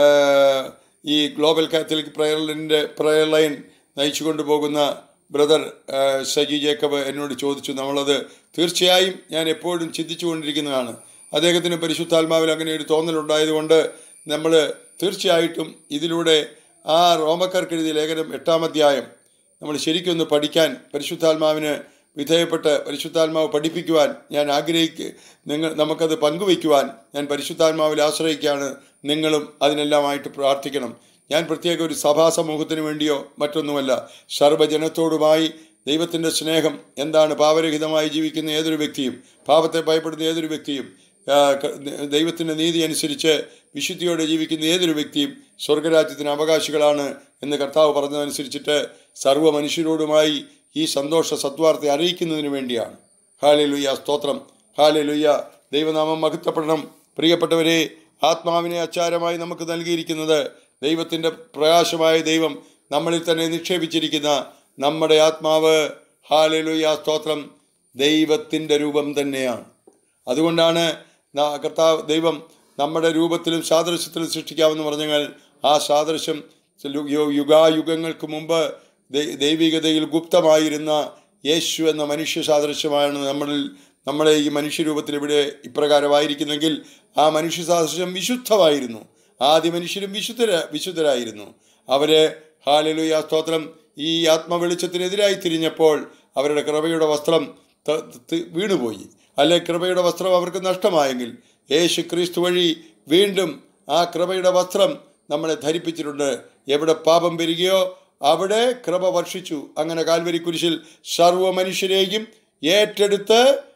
ഈ ഗ്ലോബൽ കാത്തലിക് പ്രയറിൻ്റെ പ്രയർ ലൈൻ നയിച്ചു കൊണ്ടുപോകുന്ന ബ്രദർ ആ, സജി ജേക്കബ് എന്നോട് ചോദിച്ചു നമ്മളത് തീർച്ചയായും ഞാൻ എപ്പോഴും ചിന്തിച്ചു കൊണ്ടിരിക്കുന്നതാണ് അദ്ദേഹത്തിന് പരിശുദ്ധാത്മാവിൽ അങ്ങനെ ഒരു തോന്നലുണ്ടായതുകൊണ്ട് നമ്മൾ തീർച്ചയായിട്ടും ഇതിലൂടെ ആ റോമക്കാർക്ക് എഴുതിയ ലേഖനം എട്ടാം അധ്യായം നമ്മൾ ശരിക്കൊന്ന് പഠിക്കാൻ പരിശുദ്ധാത്മാവിന് വിധേയപ്പെട്ട് പരിശുദ്ധാത്മാവ് പഠിപ്പിക്കുവാൻ ഞാൻ ആഗ്രഹിക്കുക നിങ്ങൾ നമുക്കത് പങ്കുവയ്ക്കുവാൻ ഞാൻ പരിശുദ്ധാത്മാവിൽ ആശ്രയിക്കുകയാണ് നിങ്ങളും അതിനെല്ലാമായിട്ട് പ്രാർത്ഥിക്കണം ഞാൻ പ്രത്യേക ഒരു സഭാ സമൂഹത്തിന് വേണ്ടിയോ മറ്റൊന്നുമല്ല സർവ്വജനത്തോടുമായി ദൈവത്തിൻ്റെ സ്നേഹം എന്താണ് പാപരഹിതമായി ജീവിക്കുന്ന ഏതൊരു വ്യക്തിയും പാപത്തെ ഭയപ്പെടുന്ന ഏതൊരു വ്യക്തിയും ആ, ക- ദൈവത്തിൻ്റെ നീതി അനുസരിച്ച് വിശുദ്ധിയോടെ ജീവിക്കുന്ന ഏതൊരു വ്യക്തിയും സ്വർഗരാജ്യത്തിന് അവകാശികളാണ് എന്ന് കർത്താവ് പറഞ്ഞതനുസരിച്ചിട്ട് സർവ്വ മനുഷ്യരോടുമായി ഈ സന്തോഷ സത്വാർത്തെ അറിയിക്കുന്നതിന് വേണ്ടിയാണ് ഹാലെ ലുയ്യ സ്തോത്രം ഹാലെ ലുയ്യ ദൈവനാമം മഹത്വപ്പെടണം പ്രിയപ്പെട്ടവരെ ആത്മാവിനെ അച്ചാരമായി നമുക്ക് നൽകിയിരിക്കുന്നത് ദൈവത്തിൻ്റെ പ്രകാശമായ ദൈവം നമ്മളിൽ തന്നെ നിക്ഷേപിച്ചിരിക്കുന്ന നമ്മുടെ ആത്മാവ് ഹാലെ ലുയ്യ സ്തോത്രം ദൈവത്തിൻ്റെ രൂപം തന്നെയാണ് അതുകൊണ്ടാണ് ന- കർത്താവ് ദൈവം നമ്മുടെ രൂപത്തിലും സാദൃശ്യത്തിലും സൃഷ്ടിക്കാമെന്ന് പറഞ്ഞാൽ ആ സാദൃശ്യം ലു- യു- യുഗായുഗങ്ങൾക്ക് മുമ്പ് ദൈ- ദൈവികതയിൽ ഗുപ്തമായിരുന്ന യേശു എന്ന മനുഷ്യ സാദൃശ്യമാണ് നമ്മളിൽ നമ്മളെ ഈ മനുഷ്യരൂപത്തിൽ ഇവിടെ ഇപ്രകാരമായിരിക്കുന്നെങ്കിൽ ആ മനുഷ്യ സാദൃശ്യം വിശുദ്ധമായിരുന്നു ആദ്യ മനുഷ്യരും വിശുദ്ധര വിശുദ്ധരായിരുന്നു അവരെ ഹാലലുയ സ്തോത്രം ഈ ആത്മവെളിച്ചത്തിനെതിരായി തിരിഞ്ഞപ്പോൾ അവരുടെ കൃപയുടെ വസ്ത്രം ത- ത- വീണുപോയി അല്ലെ കൃപയുടെ വസ്ത്രം അവർക്ക് നഷ്ടമായെങ്കിൽ യേശു ക്രിസ്തു വഴി വീണ്ടും ആ കൃപയുടെ വസ്ത്രം നമ്മളെ ധരിപ്പിച്ചിട്ടുണ്ട് എവിടെ പാപം വരികയോ അവിടെ കൃപ വർഷിച്ചു അങ്ങനെ കാൽവരി കുരിശിൽ സർവ്വ മനുഷ്യരെയും ഏറ്റെടുത്ത്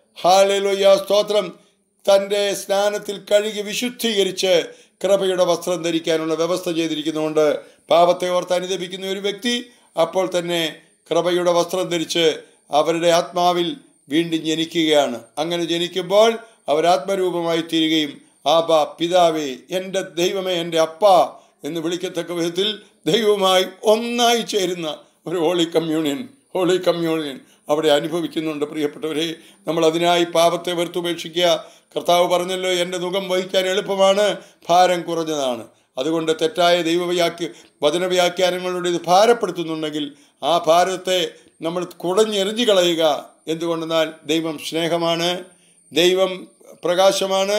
ഹാലലോയ സ്തോത്രം തൻ്റെ സ്നാനത്തിൽ കഴുകി വിശുദ്ധീകരിച്ച് കൃപയുടെ വസ്ത്രം ധരിക്കാനുള്ള വ്യവസ്ഥ ചെയ്തിരിക്കുന്നതുകൊണ്ട് പാപത്തെ ഓർത്ത് അനുദപിക്കുന്ന ഒരു വ്യക്തി അപ്പോൾ തന്നെ കൃപയുടെ വസ്ത്രം ധരിച്ച് അവരുടെ ആത്മാവിൽ വീണ്ടും ജനിക്കുകയാണ് അങ്ങനെ ജനിക്കുമ്പോൾ അവർ ആത്മരൂപമായി തീരുകയും ആബ പിതാവേ എൻ്റെ ദൈവമേ എൻ്റെ അപ്പ എന്ന് വിളിക്കത്തക്ക വിധത്തിൽ ദൈവവുമായി ഒന്നായി ചേരുന്ന ഒരു ഹോളി കമ്മ്യൂണിയൻ ഹോളി കമ്മ്യൂണിയൻ അവിടെ അനുഭവിക്കുന്നുണ്ട് പ്രിയപ്പെട്ടവരെ നമ്മൾ അതിനായി പാപത്തെ വെറുത്തുപേക്ഷിക്കുക കർത്താവ് പറഞ്ഞല്ലോ എൻ്റെ മുഖം വഹിക്കാൻ എളുപ്പമാണ് ഭാരം കുറഞ്ഞതാണ് അതുകൊണ്ട് തെറ്റായ ദൈവവ്യാഖ്യ വചനവ്യാഖ്യാനങ്ങളോട് ഇത് ഭാരപ്പെടുത്തുന്നുണ്ടെങ്കിൽ ആ ഭാരത്തെ നമ്മൾ കുടഞ്ഞെറിഞ്ഞു കളയുക എന്തുകൊണ്ടെന്നാൽ ദൈവം സ്നേഹമാണ് ദൈവം പ്രകാശമാണ്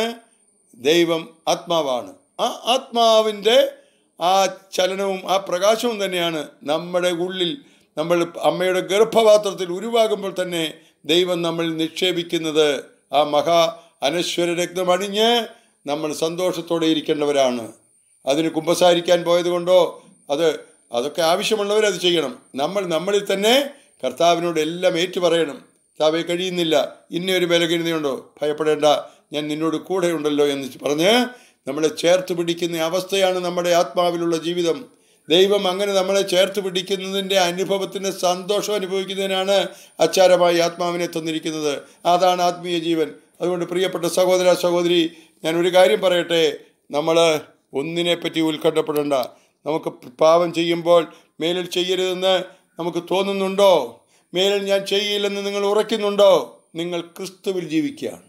ദൈവം ആത്മാവാണ് ആ ആത്മാവിൻ്റെ ആ ചലനവും ആ പ്രകാശവും തന്നെയാണ് നമ്മുടെ ഉള്ളിൽ നമ്മൾ അമ്മയുടെ ഗർഭപാത്രത്തിൽ ഉരുവാകുമ്പോൾ തന്നെ ദൈവം നമ്മൾ നിക്ഷേപിക്കുന്നത് ആ മഹാ അനശ്വര രക്തം അണിഞ്ഞ് നമ്മൾ സന്തോഷത്തോടെ ഇരിക്കേണ്ടവരാണ് അതിന് കുമ്പസാരിക്കാൻ പോയത് കൊണ്ടോ അത് അതൊക്കെ ആവശ്യമുള്ളവർ അത് ചെയ്യണം നമ്മൾ നമ്മളിൽ തന്നെ കർത്താവിനോട് എല്ലാം ഏറ്റു പറയണം കർത്താവെ കഴിയുന്നില്ല ഇന്ന ഒരു ബലഹീനതയുണ്ടോ ഭയപ്പെടേണ്ട ഞാൻ നിന്നോട് കൂടെയുണ്ടല്ലോ എന്ന് പറഞ്ഞ് നമ്മളെ ചേർത്ത് പിടിക്കുന്ന അവസ്ഥയാണ് നമ്മുടെ ആത്മാവിലുള്ള ജീവിതം ദൈവം അങ്ങനെ നമ്മളെ ചേർത്ത് പിടിക്കുന്നതിൻ്റെ അനുഭവത്തിന് സന്തോഷം അനുഭവിക്കുന്നതിനാണ് അച്ചാരമായി ആത്മാവിനെ തന്നിരിക്കുന്നത് അതാണ് ആത്മീയ ജീവൻ അതുകൊണ്ട് പ്രിയപ്പെട്ട സഹോദര സഹോദരി ഞാൻ ഒരു കാര്യം പറയട്ടെ നമ്മൾ ഒന്നിനെപ്പറ്റി ഉത്കണ്ഠപ്പെടേണ്ട നമുക്ക് പാപം ചെയ്യുമ്പോൾ മേലിൽ ചെയ്യരുതെന്ന് നമുക്ക് തോന്നുന്നുണ്ടോ മേലിൽ ഞാൻ ചെയ്യില്ലെന്ന് നിങ്ങൾ ഉറയ്ക്കുന്നുണ്ടോ നിങ്ങൾ ക്രിസ്തുവിൽ ജീവിക്കുകയാണ്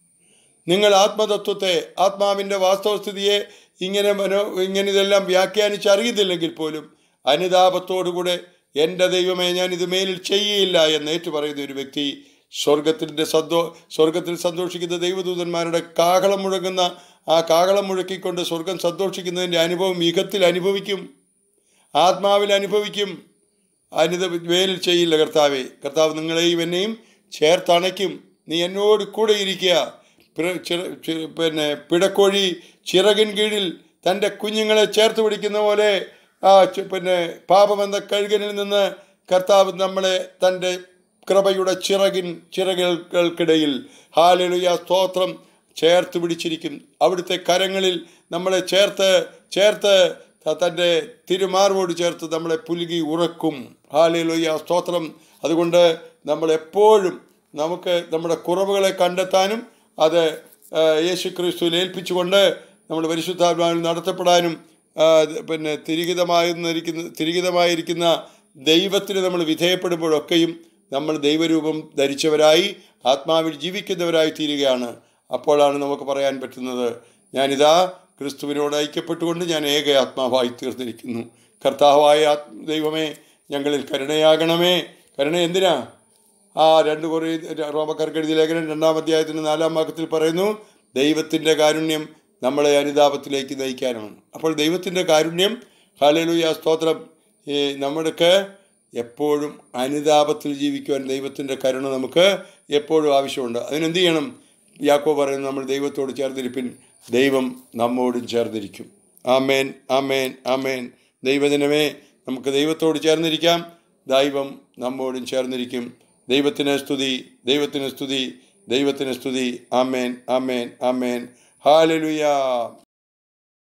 നിങ്ങൾ ആത്മതത്വത്തെ ആത്മാവിൻ്റെ വാസ്തവസ്ഥിതിയെ ഇങ്ങനെ മനോ ഇങ്ങനെ ഇതെല്ലാം വ്യാഖ്യാനിച്ച് അറിയുന്നില്ലെങ്കിൽ പോലും അനുതാപത്തോടുകൂടെ എൻ്റെ ദൈവമേ ഞാൻ ഇത് മേലിൽ ചെയ്യയില്ല എന്ന് ഏറ്റു പറയുന്ന ഒരു വ്യക്തി സ്വർഗത്തിൻ്റെ സന്തോ സ്വർഗത്തിൽ സന്തോഷിക്കുന്ന ദൈവദൂതന്മാരുടെ കാഹളം മുഴങ്ങുന്ന ആ കാഹളം മുഴക്കിക്കൊണ്ട് സ്വർഗം സന്തോഷിക്കുന്നതിൻ്റെ അനുഭവം യുഗത്തിൽ അനുഭവിക്കും ആത്മാവിൽ അനുഭവിക്കും അനിത വേലിൽ ചെയ്യില്ല കർത്താവെ കർത്താവ് നിങ്ങളെയും എന്നെയും ചേർത്തണയ്ക്കും നീ എന്നോട് കൂടെ ഇരിക്കുക പിറ- ചിറ- ചി- പിന്നെ പിടക്കോഴി ചിറകിൻ കീഴിൽ തൻ്റെ കുഞ്ഞുങ്ങളെ ചേർത്ത് പിടിക്കുന്ന പോലെ ആ ചി- പിന്നെ പാപമെന്ന കഴുകനിൽ നിന്ന് കർത്താവ് നമ്മളെ തൻ്റെ കൃപയുടെ ചിറകിൻ ചിറകുകൾക്കിടയിൽ ഹാലലുയ സ്തോത്രം ചേർത്ത് പിടിച്ചിരിക്കും അവിടുത്തെ കരങ്ങളിൽ നമ്മളെ ചേർത്ത് ചേർത്ത് ത- തൻ്റെ തിരുമാർവോട് ചേർത്ത് നമ്മളെ പുലുകി ഉറക്കും ഹാലലുയ സ്തോത്രം അതുകൊണ്ട് നമ്മൾ എപ്പോഴും നമുക്ക് നമ്മുടെ കുറവുകളെ കണ്ടെത്താനും അത് ആ, യേശു ക്രിസ്തുവിൽ ഏൽപ്പിച്ചുകൊണ്ട് നമ്മൾ പരിശുദ്ധാത്മാവിൽ നടത്തപ്പെടാനും ആ, ഇത് പിന്നെ തിരികിതമായിരിക്കുന്ന തിരികിതമായിരിക്കുന്ന ദൈവത്തിന് നമ്മൾ വിധേയപ്പെടുമ്പോഴൊക്കെയും നമ്മൾ ദൈവരൂപം ധരിച്ചവരായി ആത്മാവിൽ ജീവിക്കുന്നവരായി തീരുകയാണ് അപ്പോഴാണ് നമുക്ക് പറയാൻ പറ്റുന്നത് ഞാനിതാ ക്രിസ്തുവിനോട് ഐക്യപ്പെട്ടുകൊണ്ട് ഞാൻ ഏക ആത്മാവായി തീർന്നിരിക്കുന്നു കർത്താവായ ആത്മ ദൈവമേ ഞങ്ങളിൽ കരുണയാകണമേ കരുണ എന്തിനാ ആ രണ്ട് കുറേ റോമക്കാർക്ക് എഴുതിയ ലേഖനം രണ്ടാം അധ്യായത്തിന് നാലാം വാക്യത്തിൽ പറയുന്നു ദൈവത്തിൻ്റെ കാരുണ്യം നമ്മളെ അനുതാപത്തിലേക്ക് നയിക്കാനാണ് അപ്പോൾ ദൈവത്തിൻ്റെ കാരുണ്യം ഹാലലുയ സ്തോത്രം ഈ നമ്മൾക്ക് എപ്പോഴും അനുതാപത്തിൽ ജീവിക്കുവാൻ ദൈവത്തിൻ്റെ കരുണ നമുക്ക് എപ്പോഴും ആവശ്യമുണ്ട് അതിനെന്ത് ചെയ്യണം യാക്കോ പറയുന്നു നമ്മൾ ദൈവത്തോട് ചേർന്നിരിപ്പിൻ ദൈവം നമ്മോടും ചേർന്നിരിക്കും ആമേൻ ആമേൻ ആമേൻ ദൈവജനമേ നമുക്ക് ദൈവത്തോട് ചേർന്നിരിക്കാം ദൈവം നമ്മോടും ചേർന്നിരിക്കും ദൈവത്തിന് സ്തുതി ദൈവത്തിന് സ്തുതി ദൈവത്തിന് സ്തുതി ആമേൻ ആമേൻ ആമേൻ ഹാലലുയാ